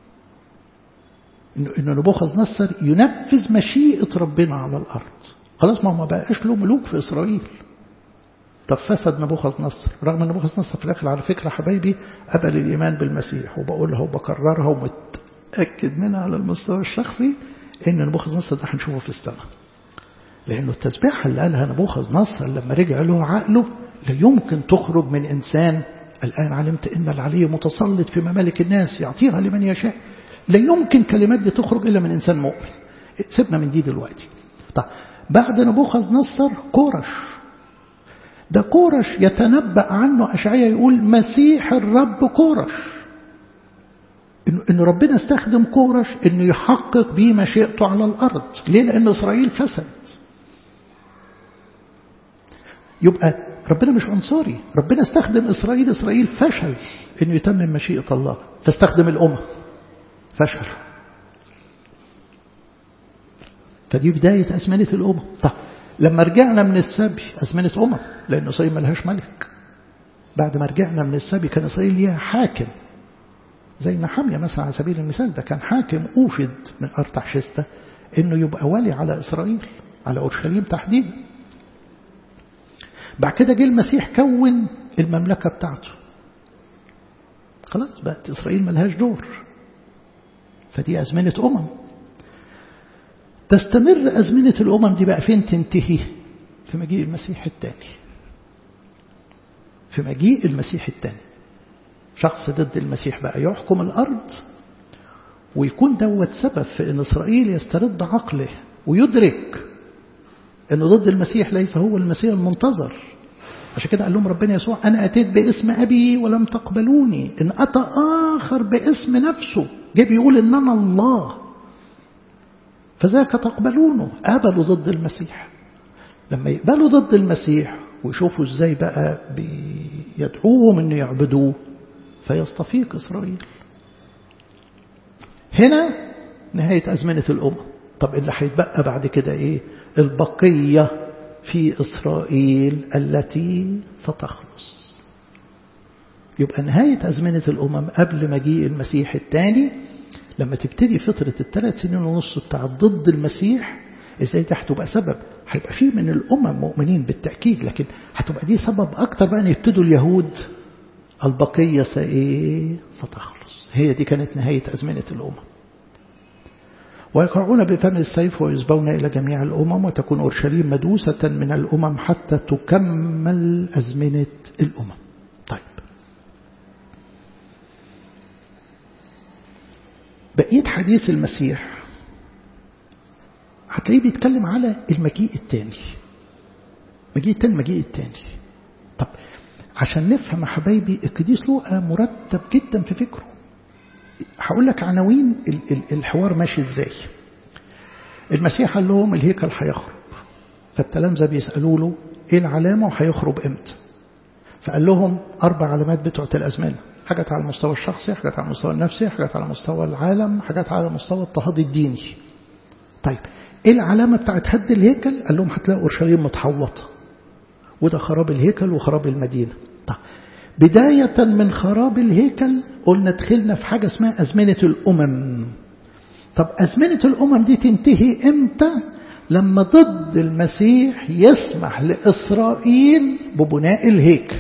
إن نبوخذ نصر ينفذ مشيئة ربنا على الأرض خلاص ما ما بقاش له ملوك في إسرائيل طب فسد نبوخذ نصر رغم ان نبوخذ نصر في الاخر على فكره حبايبي قبل الايمان بالمسيح وبقولها وبكررها ومتاكد منها على المستوى الشخصي ان نبوخذ نصر ده هنشوفه في السماء لانه التسبيحه اللي قالها نبوخذ نصر لما رجع له عقله لا يمكن تخرج من انسان الان علمت ان العلي متسلط في ممالك الناس يعطيها لمن يشاء لا يمكن كلمات دي تخرج الا من انسان مؤمن سيبنا من دي دلوقتي طيب بعد نبوخذ نصر كورش ده كورش يتنبأ عنه أشعية يقول مسيح الرب كورش إنه إن ربنا استخدم كورش إنه يحقق بيه مشيئته على الأرض ليه لأن إسرائيل فسد يبقى ربنا مش عنصري ربنا استخدم إسرائيل إسرائيل فشل إنه يتمم مشيئة الله فاستخدم الأمم فشل فدي بداية أزمنة الأمم طب لما رجعنا من السبي أزمنة أمم لأن إسرائيل ملهاش ملك بعد ما رجعنا من السبي كان إسرائيل ليها حاكم زي نحمية مثلا على سبيل المثال ده كان حاكم أوفد من أرتحشستة إنه يبقى ولي على إسرائيل على أورشليم تحديدا بعد كده جه المسيح كون المملكة بتاعته خلاص بقت إسرائيل ملهاش دور فدي أزمنة أمم تستمر أزمنة الأمم دي بقى فين تنتهي في مجيء المسيح الثاني في مجيء المسيح الثاني شخص ضد المسيح بقى يحكم الأرض ويكون دوت سبب في أن إسرائيل يسترد عقله ويدرك أنه ضد المسيح ليس هو المسيح المنتظر عشان كده قال لهم ربنا يسوع أنا أتيت باسم أبي ولم تقبلوني إن أتى آخر باسم نفسه جه بيقول إن أنا الله فذاك تقبلونه قبلوا ضد المسيح لما يقبلوا ضد المسيح ويشوفوا ازاي بقى بيدعوهم ان يعبدوه فيستفيق اسرائيل هنا نهاية أزمنة الأمم طب اللي هيتبقى بعد كده إيه البقية في إسرائيل التي ستخلص يبقى نهاية أزمنة الأمم قبل مجيء المسيح الثاني لما تبتدي فترة الثلاث سنين ونص بتاع ضد المسيح ازاي ده هتبقى سبب هيبقى فيه من الأمم مؤمنين بالتأكيد لكن هتبقى دي سبب أكتر بقى أن يبتدوا اليهود البقية سإيه ستخلص هي دي كانت نهاية أزمنة الأمم ويقعون بفم السيف ويسبون إلى جميع الأمم وتكون أورشليم مدوسة من الأمم حتى تكمل أزمنة الأمم طيب بقية حديث المسيح هتلاقيه بيتكلم على المجيء الثاني مجيء الثاني مجيء الثاني طب عشان نفهم يا حبايبي القديس لوقا مرتب جدا في فكره هقول لك عناوين الحوار ماشي ازاي المسيح قال لهم الهيكل هيخرب فالتلامذة بيسألوا له ايه العلامة وهيخرب امتى فقال لهم أربع علامات بتوعة الأزمنة حاجات على المستوى الشخصي حاجات على المستوى النفسي حاجات على مستوى العالم حاجات على مستوى الاضطهاد الديني طيب ايه العلامة بتاعت هد الهيكل قال لهم هتلاقوا أورشليم متحوطة وده خراب الهيكل وخراب المدينة طيب بداية من خراب الهيكل قلنا دخلنا في حاجة اسمها أزمنة الأمم طب أزمنة الأمم دي تنتهي إمتى لما ضد المسيح يسمح لإسرائيل ببناء الهيكل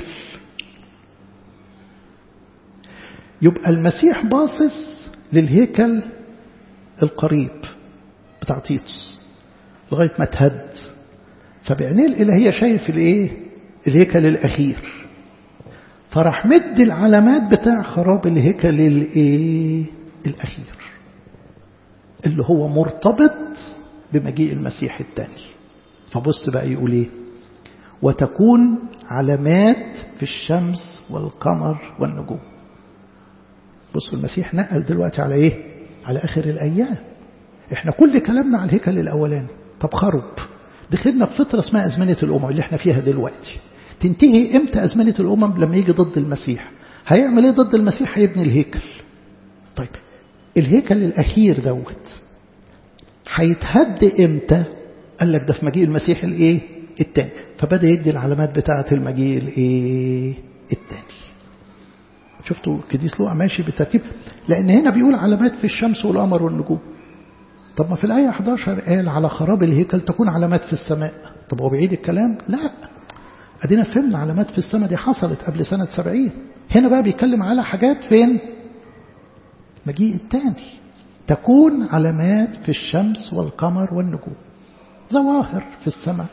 يبقى المسيح باصص للهيكل القريب بتاع تيتوس لغاية ما تهد فبعينيه الإلهية شايف الإيه الهيكل الأخير فراح مد العلامات بتاع خراب الهيكل الإيه الأخير اللي هو مرتبط بمجيء المسيح الثاني فبص بقى يقول ايه وتكون علامات في الشمس والقمر والنجوم بصوا المسيح نقل دلوقتي على ايه على اخر الايام احنا كل كلامنا على الهيكل الاولاني طب خرب دخلنا في فتره اسمها ازمنه الامم اللي احنا فيها دلوقتي تنتهي امتى ازمنه الامم لما يجي ضد المسيح هيعمل ايه ضد المسيح هيبني الهيكل طيب الهيكل الاخير دوت هيتهد امتى قال لك ده في مجيء المسيح الايه الثاني فبدا يدي العلامات بتاعه المجيء الايه الثاني شفتوا كديس لوقا ماشي بالترتيب لان هنا بيقول علامات في الشمس والقمر والنجوم طب ما في الايه 11 قال على خراب الهيكل تكون علامات في السماء طب هو بعيد الكلام لا ادينا فهمنا علامات في السماء دي حصلت قبل سنه 70 هنا بقى بيتكلم على حاجات فين مجيء الثاني تكون علامات في الشمس والقمر والنجوم ظواهر في السماء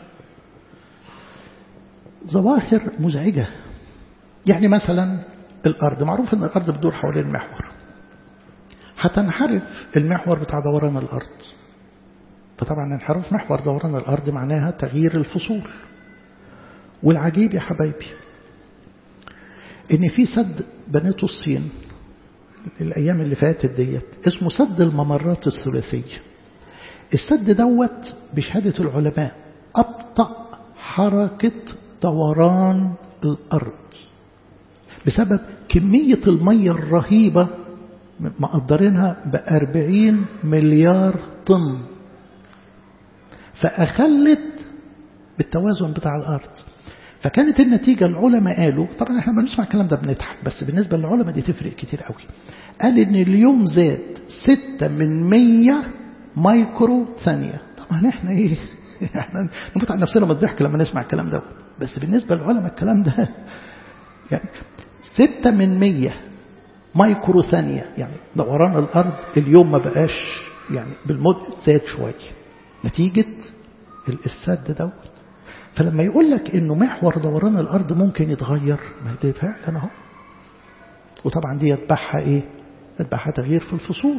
ظواهر مزعجة يعني مثلا الأرض معروف أن الأرض بتدور حوالين المحور هتنحرف المحور بتاع دوران الأرض فطبعا انحراف محور دوران الأرض معناها تغيير الفصول والعجيب يا حبايبي ان في سد بنته الصين الأيام اللي فاتت ديت اسمه سد الممرات الثلاثية السد دوت بشهادة العلماء أبطأ حركة دوران الأرض بسبب كمية المية الرهيبة مقدرينها بأربعين مليار طن فأخلت بالتوازن بتاع الأرض فكانت النتيجة العلماء قالوا طبعا احنا بنسمع الكلام ده بنضحك بس بالنسبة للعلماء دي تفرق كتير قوي قال ان اليوم زاد ستة من مية مايكرو ثانية طبعا احنا ايه احنا نموت على نفسنا من الضحك لما نسمع الكلام ده بس بالنسبة للعلماء الكلام ده يعني ستة من مية مايكرو ثانية يعني دوران الأرض اليوم ما بقاش يعني بالمدة زاد شوية نتيجة السد دوت فلما يقول لك انه محور دوران الارض ممكن يتغير ما ده فعلا اهو وطبعا دي يتبعها ايه يتبعها تغيير في الفصول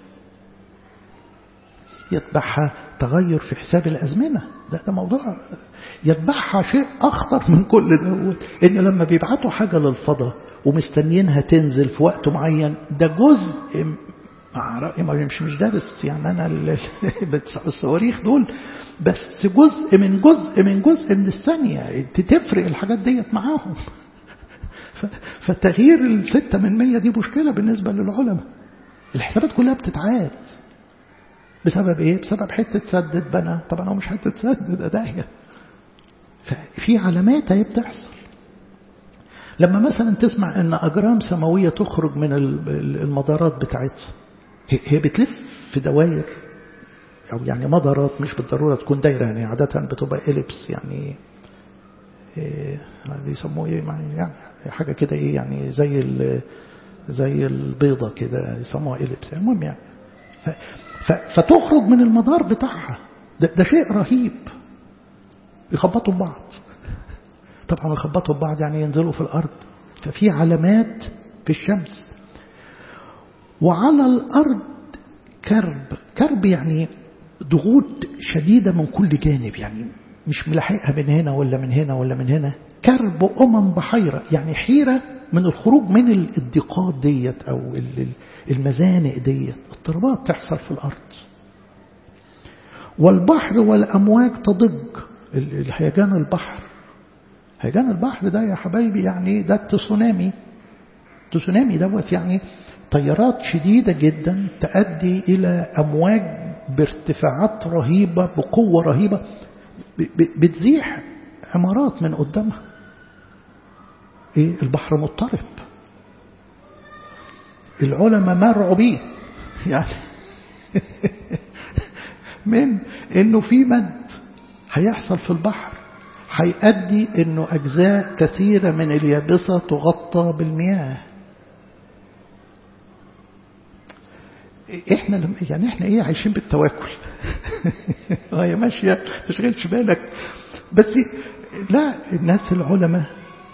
يتبعها تغير في حساب الازمنه ده ده موضوع يتبعها شيء اخطر من كل دوت ان لما بيبعتوا حاجه للفضاء ومستنيينها تنزل في وقت معين ده جزء مع رأيي مش مش دارس يعني انا الصواريخ دول بس جزء من جزء من جزء من الثانية تفرق الحاجات ديت معاهم فالتغيير الستة من مية دي مشكلة بالنسبة للعلماء الحسابات كلها بتتعاد بسبب ايه؟ بسبب حتة سد اتبنى طبعا هو مش حتة سد ده داهية ففي علامات هي بتحصل لما مثلا تسمع ان اجرام سماوية تخرج من المدارات بتاعتها هي بتلف في دوائر أو يعني مدارات مش بالضرورة تكون دايرة يعني عادة بتبقى إليبس يعني إيه بيسموه إيه يعني حاجة كده إيه يعني زي زي البيضة كده يسموها إليبس المهم يعني فتخرج من المدار بتاعها ده, ده شيء رهيب يخبطوا ببعض طبعا يخبطوا ببعض يعني ينزلوا في الأرض ففي علامات في الشمس وعلى الأرض كرب كرب يعني ضغوط شديدة من كل جانب يعني مش ملاحقها من هنا ولا من هنا ولا من هنا كرب أمم بحيرة يعني حيرة من الخروج من الضيقات ديت أو المزانق ديت اضطرابات تحصل في الأرض والبحر والأمواج تضج الهيجان البحر هيجان البحر ده يا حبايبي يعني ده التسونامي التسونامي دوت يعني تيارات شديدة جدا تؤدي إلى أمواج بارتفاعات رهيبة بقوة رهيبة بتزيح عمارات من قدامها ايه البحر مضطرب العلماء مرعوبين يعني من انه في مد هيحصل في البحر هيؤدي انه اجزاء كثيره من اليابسه تغطى بالمياه احنا لم يعني احنا ايه عايشين بالتواكل هي ماشيه تشغلش بالك بس لا الناس العلماء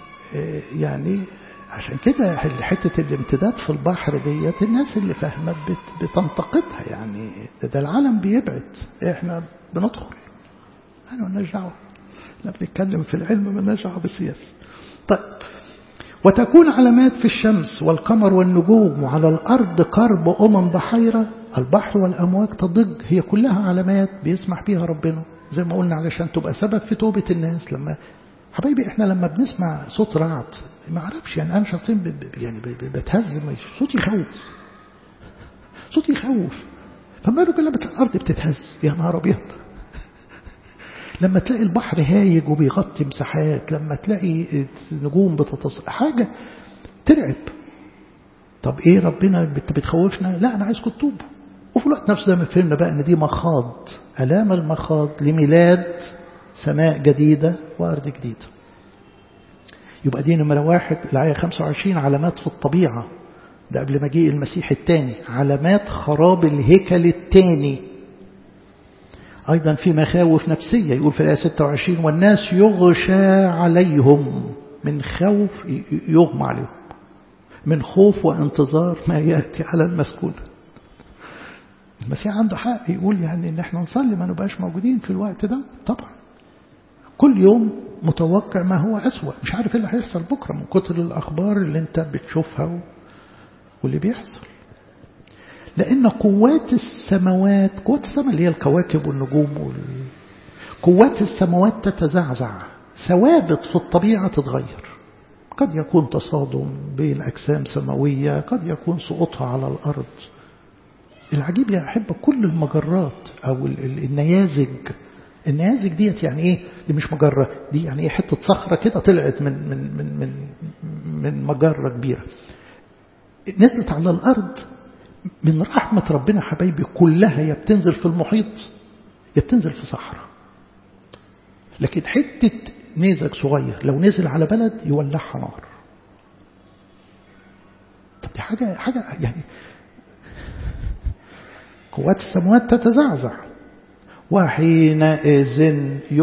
يعني عشان كده حته الامتداد في البحر ديت الناس اللي فاهمه بتنتقدها يعني ده العالم بيبعد احنا بندخل احنا مالناش دعوه احنا بنتكلم في العلم مالناش دعوه بالسياسه طيب وتكون علامات في الشمس والقمر والنجوم وعلى الأرض قرب أمم بحيرة البحر والأمواج تضج هي كلها علامات بيسمح بيها ربنا زي ما قلنا علشان تبقى سبب في توبة الناس لما حبايبي احنا لما بنسمع صوت رعد ما اعرفش يعني انا شخصيا يعني بتهز صوت يخوف صوت يخوف فما بالك لما الارض بتتهز يا نهار ابيض لما تلاقي البحر هايج وبيغطي مساحات لما تلاقي نجوم بتتص حاجة ترعب طب ايه ربنا انت بتخوفنا لا انا عايزكم تتوبوا وفي الوقت نفسه ده فهمنا بقى ان دي مخاض الام المخاض لميلاد سماء جديدة وارض جديدة يبقى دي نمرة واحد الآية 25 علامات في الطبيعة ده قبل مجيء المسيح الثاني علامات خراب الهيكل الثاني أيضا في مخاوف نفسية يقول في الآية 26 والناس يغشى عليهم من خوف يغمى عليهم من خوف وانتظار ما يأتي على المسكون المسيح عنده حق يقول يعني ان احنا نصلي ما نبقاش موجودين في الوقت ده طبعا كل يوم متوقع ما هو أسوأ مش عارف ايه اللي هيحصل بكرة من كتر الأخبار اللي انت بتشوفها واللي بيحصل لأن قوات السماوات قوات السماء اللي هي الكواكب والنجوم وال... قوات السماوات تتزعزع ثوابت في الطبيعة تتغير قد يكون تصادم بين أجسام سماوية قد يكون سقوطها على الأرض العجيب يا أحب كل المجرات أو النيازج النيازج ديت يعني ايه دي مش مجرة دي يعني ايه حتة صخرة كده طلعت من من من من من مجرة كبيرة نزلت على الأرض من رحمة ربنا حبايبي كلها يا بتنزل في المحيط يا بتنزل في صحراء لكن حتة نيزك صغير لو نزل على بلد يولعها نار طب دي حاجة حاجة يعني قوات السماوات تتزعزع وحينئذ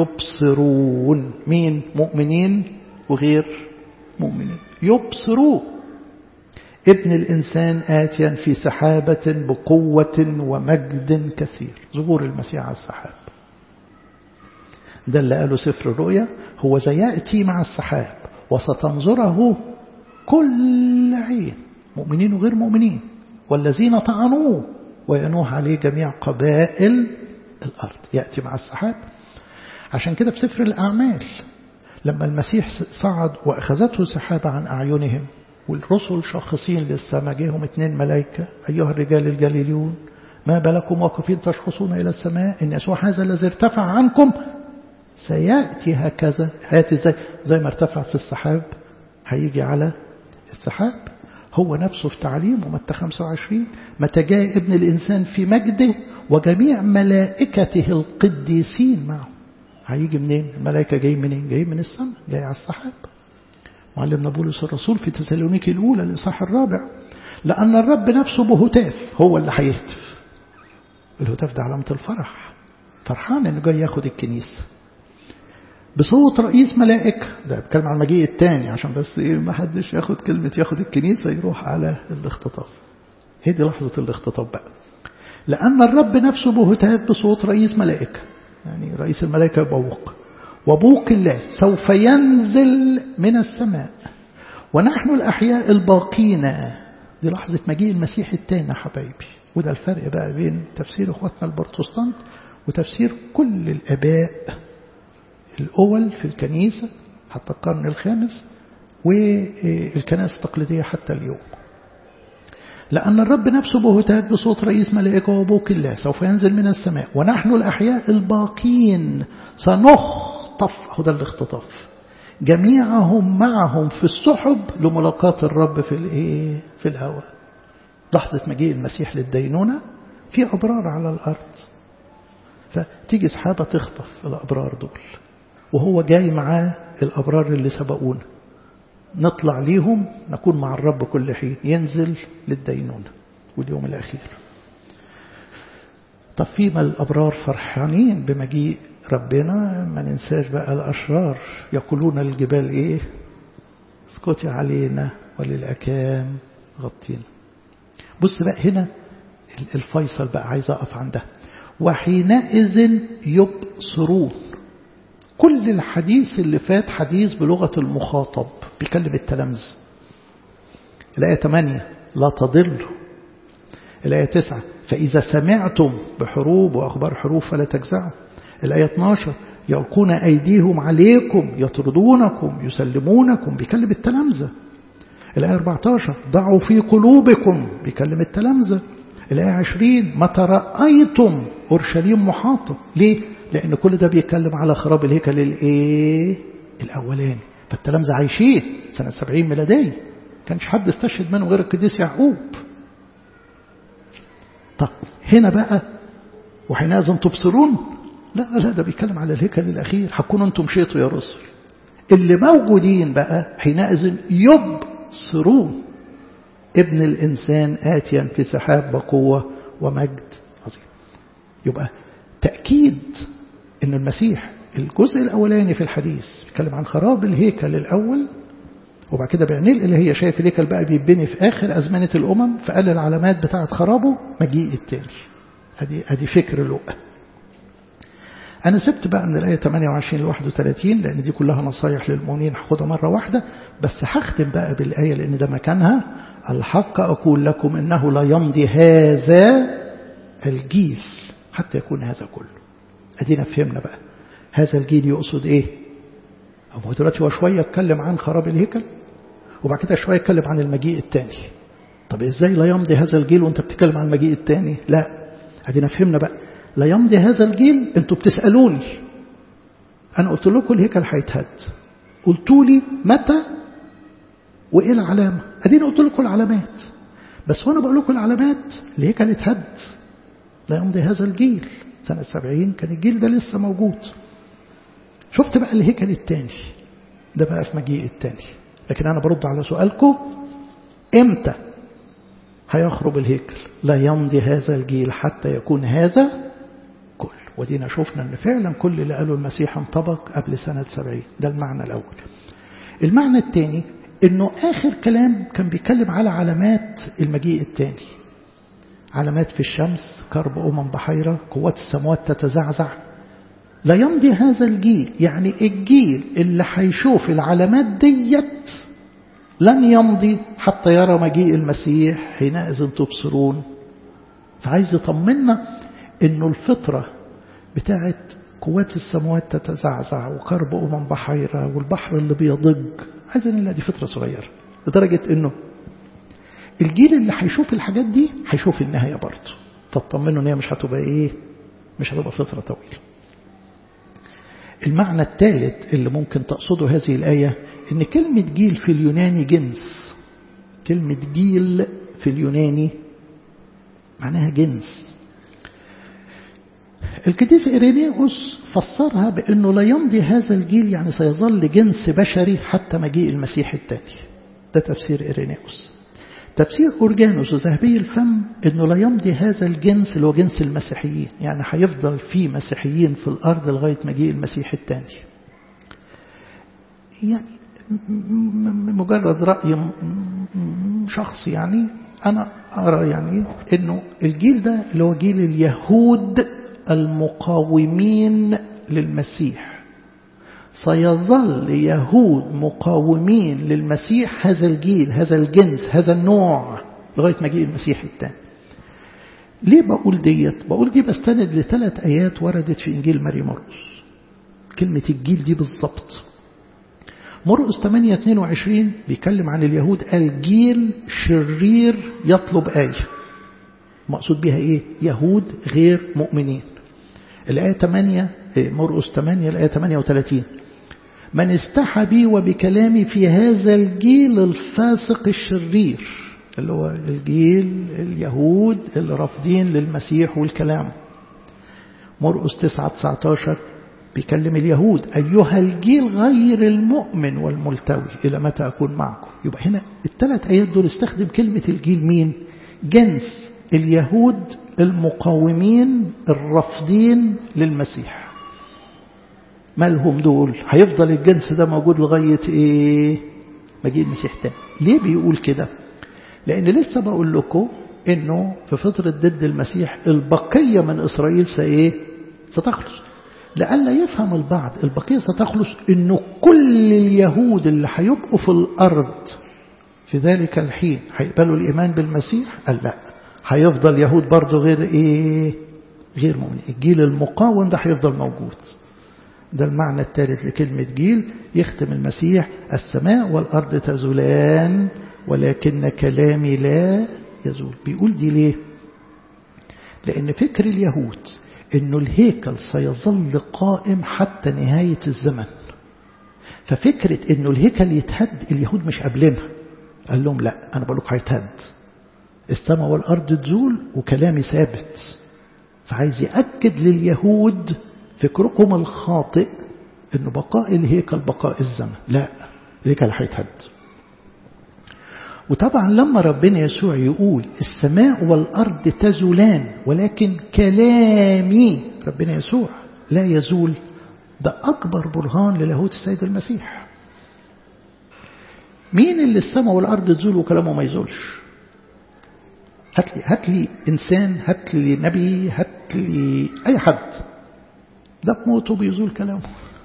يبصرون مين مؤمنين وغير مؤمنين يبصرون ابن الإنسان آتيا في سحابة بقوة ومجد كثير ظهور المسيح على السحاب ده اللي قاله سفر الرؤيا هو سيأتي مع السحاب وستنظره كل عين مؤمنين وغير مؤمنين والذين طعنوه وينوح عليه جميع قبائل الأرض يأتي مع السحاب عشان كده في سفر الأعمال لما المسيح صعد وأخذته سحابة عن أعينهم والرسل شخصين للسماء جيهم اثنين ملائكة أيها الرجال الجليليون ما بالكم واقفين تشخصون إلى السماء إن يسوع هذا الذي ارتفع عنكم سيأتي هكذا هيأتي زي, زي ما ارتفع في السحاب هيجي على السحاب هو نفسه في تعليمه متى 25 متى جاء ابن الإنسان في مجده وجميع ملائكته القديسين معه هيجي منين الملائكة جاي منين جاي من السماء جاي على السحاب معلمنا بولس الرسول في تسالونيكي الأولى الإصحاح الرابع لأن الرب نفسه بهتاف هو اللي هيهتف الهتاف ده علامة الفرح فرحان إنه جاي ياخد الكنيسة بصوت رئيس ملائكة ده بتكلم عن المجيء الثاني عشان بس إيه ما حدش ياخد كلمة ياخد الكنيسة يروح على الاختطاف هي دي لحظة الاختطاف بقى لأن الرب نفسه بهتاف بصوت رئيس ملائكة يعني رئيس الملائكة بوق وبوق الله سوف ينزل من السماء ونحن الأحياء الباقين دي لحظة مجيء المسيح الثاني حبايبي وده الفرق بقى بين تفسير اخواتنا البروتستانت وتفسير كل الآباء الأول في الكنيسة حتى القرن الخامس والكنائس التقليدية حتى اليوم لأن الرب نفسه بهتاف بصوت رئيس ملائكة وبوك الله سوف ينزل من السماء ونحن الأحياء الباقين سنخطف مختطف هو ده الاختطاف جميعهم معهم في السحب لملاقاة الرب في الايه في الهواء لحظة مجيء المسيح للدينونة في أبرار على الأرض فتيجي سحابة تخطف الأبرار دول وهو جاي معاه الأبرار اللي سبقونا نطلع ليهم نكون مع الرب كل حين ينزل للدينونة واليوم الأخير طب فيما الأبرار فرحانين بمجيء ربنا ما ننساش بقى الأشرار يقولون الجبال إيه اسكتي علينا وللأكام غطينا بص بقى هنا الفيصل بقى عايز أقف عندها وحينئذ يبصرون كل الحديث اللي فات حديث بلغة المخاطب بيكلم التلامذة الآية 8 لا تضلوا الآية 9 فإذا سمعتم بحروب وأخبار حروب فلا تجزعوا الآية 12 يلقون أيديهم عليكم يطردونكم يسلمونكم بيكلم التلامذة الآية 14 ضعوا في قلوبكم بيكلم التلامذة الآية 20 متى رأيتم أورشليم محاطة ليه؟ لأن كل ده بيتكلم على خراب الهيكل الإيه؟ الأولاني فالتلامذة عايشين سنة 70 ميلادية كانش حد استشهد منه غير القديس يعقوب طب هنا بقى وحينئذ تبصرون لا لا ده بيتكلم على الهيكل الأخير هتكونوا أنتم شيطوا يا رسل اللي موجودين بقى حينئذ يبصرون ابن الإنسان آتيا في سحاب بقوة ومجد عظيم يبقى تأكيد أن المسيح الجزء الأولاني في الحديث بيتكلم عن خراب الهيكل الأول وبعد كده بيعنيل اللي هي شايف الهيكل بقى بيتبني في آخر أزمنة الأمم فقال العلامات بتاعة خرابه مجيء التاني هذه هذه فكر لؤة أنا سبت بقى من الآية 28 ل 31 لأن دي كلها نصايح للمؤمنين هاخدها مرة واحدة بس هختم بقى بالآية لأن ده مكانها الحق أقول لكم إنه لا يمضي هذا الجيل حتى يكون هذا كله أدينا فهمنا بقى هذا الجيل يقصد إيه هو دلوقتي هو شوية اتكلم عن خراب الهيكل وبعد كده شوية اتكلم عن المجيء الثاني طب إزاي لا يمضي هذا الجيل وانت بتتكلم عن المجيء الثاني لا أدينا فهمنا بقى لا يمضي هذا الجيل انتوا بتسألوني أنا قلت لكم الهيكل هيتهد قلتوا لي متى وإيه العلامة أدينا قلت لكم العلامات بس وأنا بقول لكم العلامات الهيكل اتهد لا يمضي هذا الجيل سنة سبعين كان الجيل ده لسه موجود شفت بقى الهيكل الثاني ده بقى في مجيء الثاني لكن أنا برد على سؤالكم إمتى هيخرب الهيكل لا يمضي هذا الجيل حتى يكون هذا كل ودينا شفنا أن فعلا كل اللي قاله المسيح انطبق قبل سنة سبعين ده المعنى الأول المعنى الثاني أنه آخر كلام كان بيتكلم على علامات المجيء الثاني علامات في الشمس كرب أمم بحيرة قوات السماوات تتزعزع لا يمضي هذا الجيل يعني الجيل اللي هيشوف العلامات ديت لن يمضي حتى يرى مجيء المسيح حينئذ تبصرون فعايز يطمنا انه الفطرة بتاعت قوات السماوات تتزعزع وكرب أمم بحيرة والبحر اللي بيضج عايز نلاقي دي فترة صغيرة لدرجة انه الجيل اللي هيشوف الحاجات دي هيشوف النهاية برضه فاطمنوا ان هي مش هتبقى ايه مش هتبقى فترة طويلة المعنى الثالث اللي ممكن تقصده هذه الآية إن كلمة جيل في اليوناني جنس كلمة جيل في اليوناني معناها جنس القديس إيرينيوس فسرها بأنه لا يمضي هذا الجيل يعني سيظل جنس بشري حتى مجيء المسيح الثاني ده تفسير إيرينيوس تفسير أورجانوس وذهبي الفم أنه لا يمضي هذا الجنس اللي هو جنس المسيحيين يعني هيفضل في مسيحيين في الأرض لغاية مجيء المسيح الثاني يعني مجرد رأي شخصي يعني أنا أرى يعني أنه الجيل ده اللي هو جيل اليهود المقاومين للمسيح سيظل يهود مقاومين للمسيح هذا الجيل هذا الجنس هذا النوع لغاية مجيء المسيح الثاني ليه بقول ديت بقول دي بستند لثلاث آيات وردت في إنجيل ماري مرقس كلمة الجيل دي بالظبط مرقس 8 22 بيتكلم عن اليهود قال جيل شرير يطلب آية مقصود بها إيه يهود غير مؤمنين الآية 8 مرقس 8 الآية 38 من استحى بي وبكلامي في هذا الجيل الفاسق الشرير اللي هو الجيل اليهود اللي رافضين للمسيح والكلام مرقس 9 19 بيكلم اليهود أيها الجيل غير المؤمن والملتوي إلى متى أكون معكم يبقى هنا الثلاث آيات دول استخدم كلمة الجيل مين جنس اليهود المقاومين الرافضين للمسيح مالهم دول هيفضل الجنس ده موجود لغاية ايه مجيء المسيح تاني ليه بيقول كده لان لسه بقول لكم انه في فترة ضد المسيح البقية من اسرائيل سايه ستخلص لألا يفهم البعض البقية ستخلص انه كل اليهود اللي هيبقوا في الارض في ذلك الحين هيقبلوا الايمان بالمسيح قال لا هيفضل يهود برضه غير ايه غير مؤمن الجيل المقاوم ده هيفضل موجود ده المعنى الثالث لكلمة جيل يختم المسيح السماء والأرض تزولان ولكن كلامي لا يزول بيقول دي ليه لأن فكر اليهود أنه الهيكل سيظل قائم حتى نهاية الزمن ففكرة أنه الهيكل يتهد اليهود مش قابلينها قال لهم لا أنا بقول لكم هيتهد السماء والأرض تزول وكلامي ثابت فعايز يأكد لليهود فكركم الخاطئ أنه بقاء الهيكل بقاء الزمن لا الهيكل هيتهد وطبعا لما ربنا يسوع يقول السماء والأرض تزولان ولكن كلامي ربنا يسوع لا يزول ده أكبر برهان للاهوت السيد المسيح مين اللي السماء والأرض تزول وكلامه ما يزولش هات لي هات لي إنسان هات لي نبي هات لي أي حد ده بموته بيزول كلامه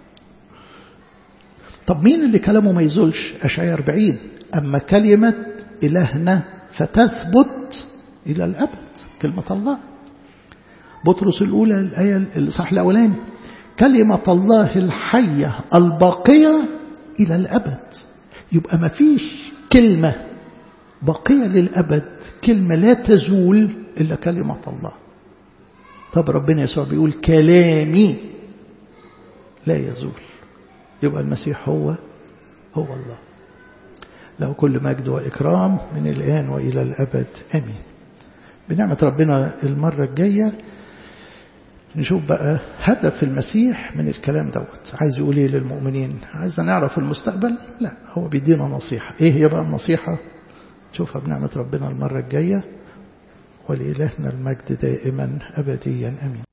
طب مين اللي كلامه ما يزولش أشعياء 40 أما كلمة إلهنا فتثبت إلى الأبد كلمة الله بطرس الأولى الآية الصح الأولاني كلمة الله الحية الباقية إلى الأبد يبقى ما فيش كلمة باقية للأبد كلمة لا تزول إلا كلمة الله طب ربنا يسوع بيقول كلامي لا يزول يبقى المسيح هو هو الله له كل مجد وإكرام من الآن وإلى الأبد آمين بنعمة ربنا المرة الجاية نشوف بقى هدف المسيح من الكلام دوت عايز يقول ايه للمؤمنين عايز نعرف المستقبل لا هو بيدينا نصيحة ايه هي بقى النصيحة نشوفها بنعمة ربنا المرة الجاية ولإلهنا المجد دائما أبديا أمين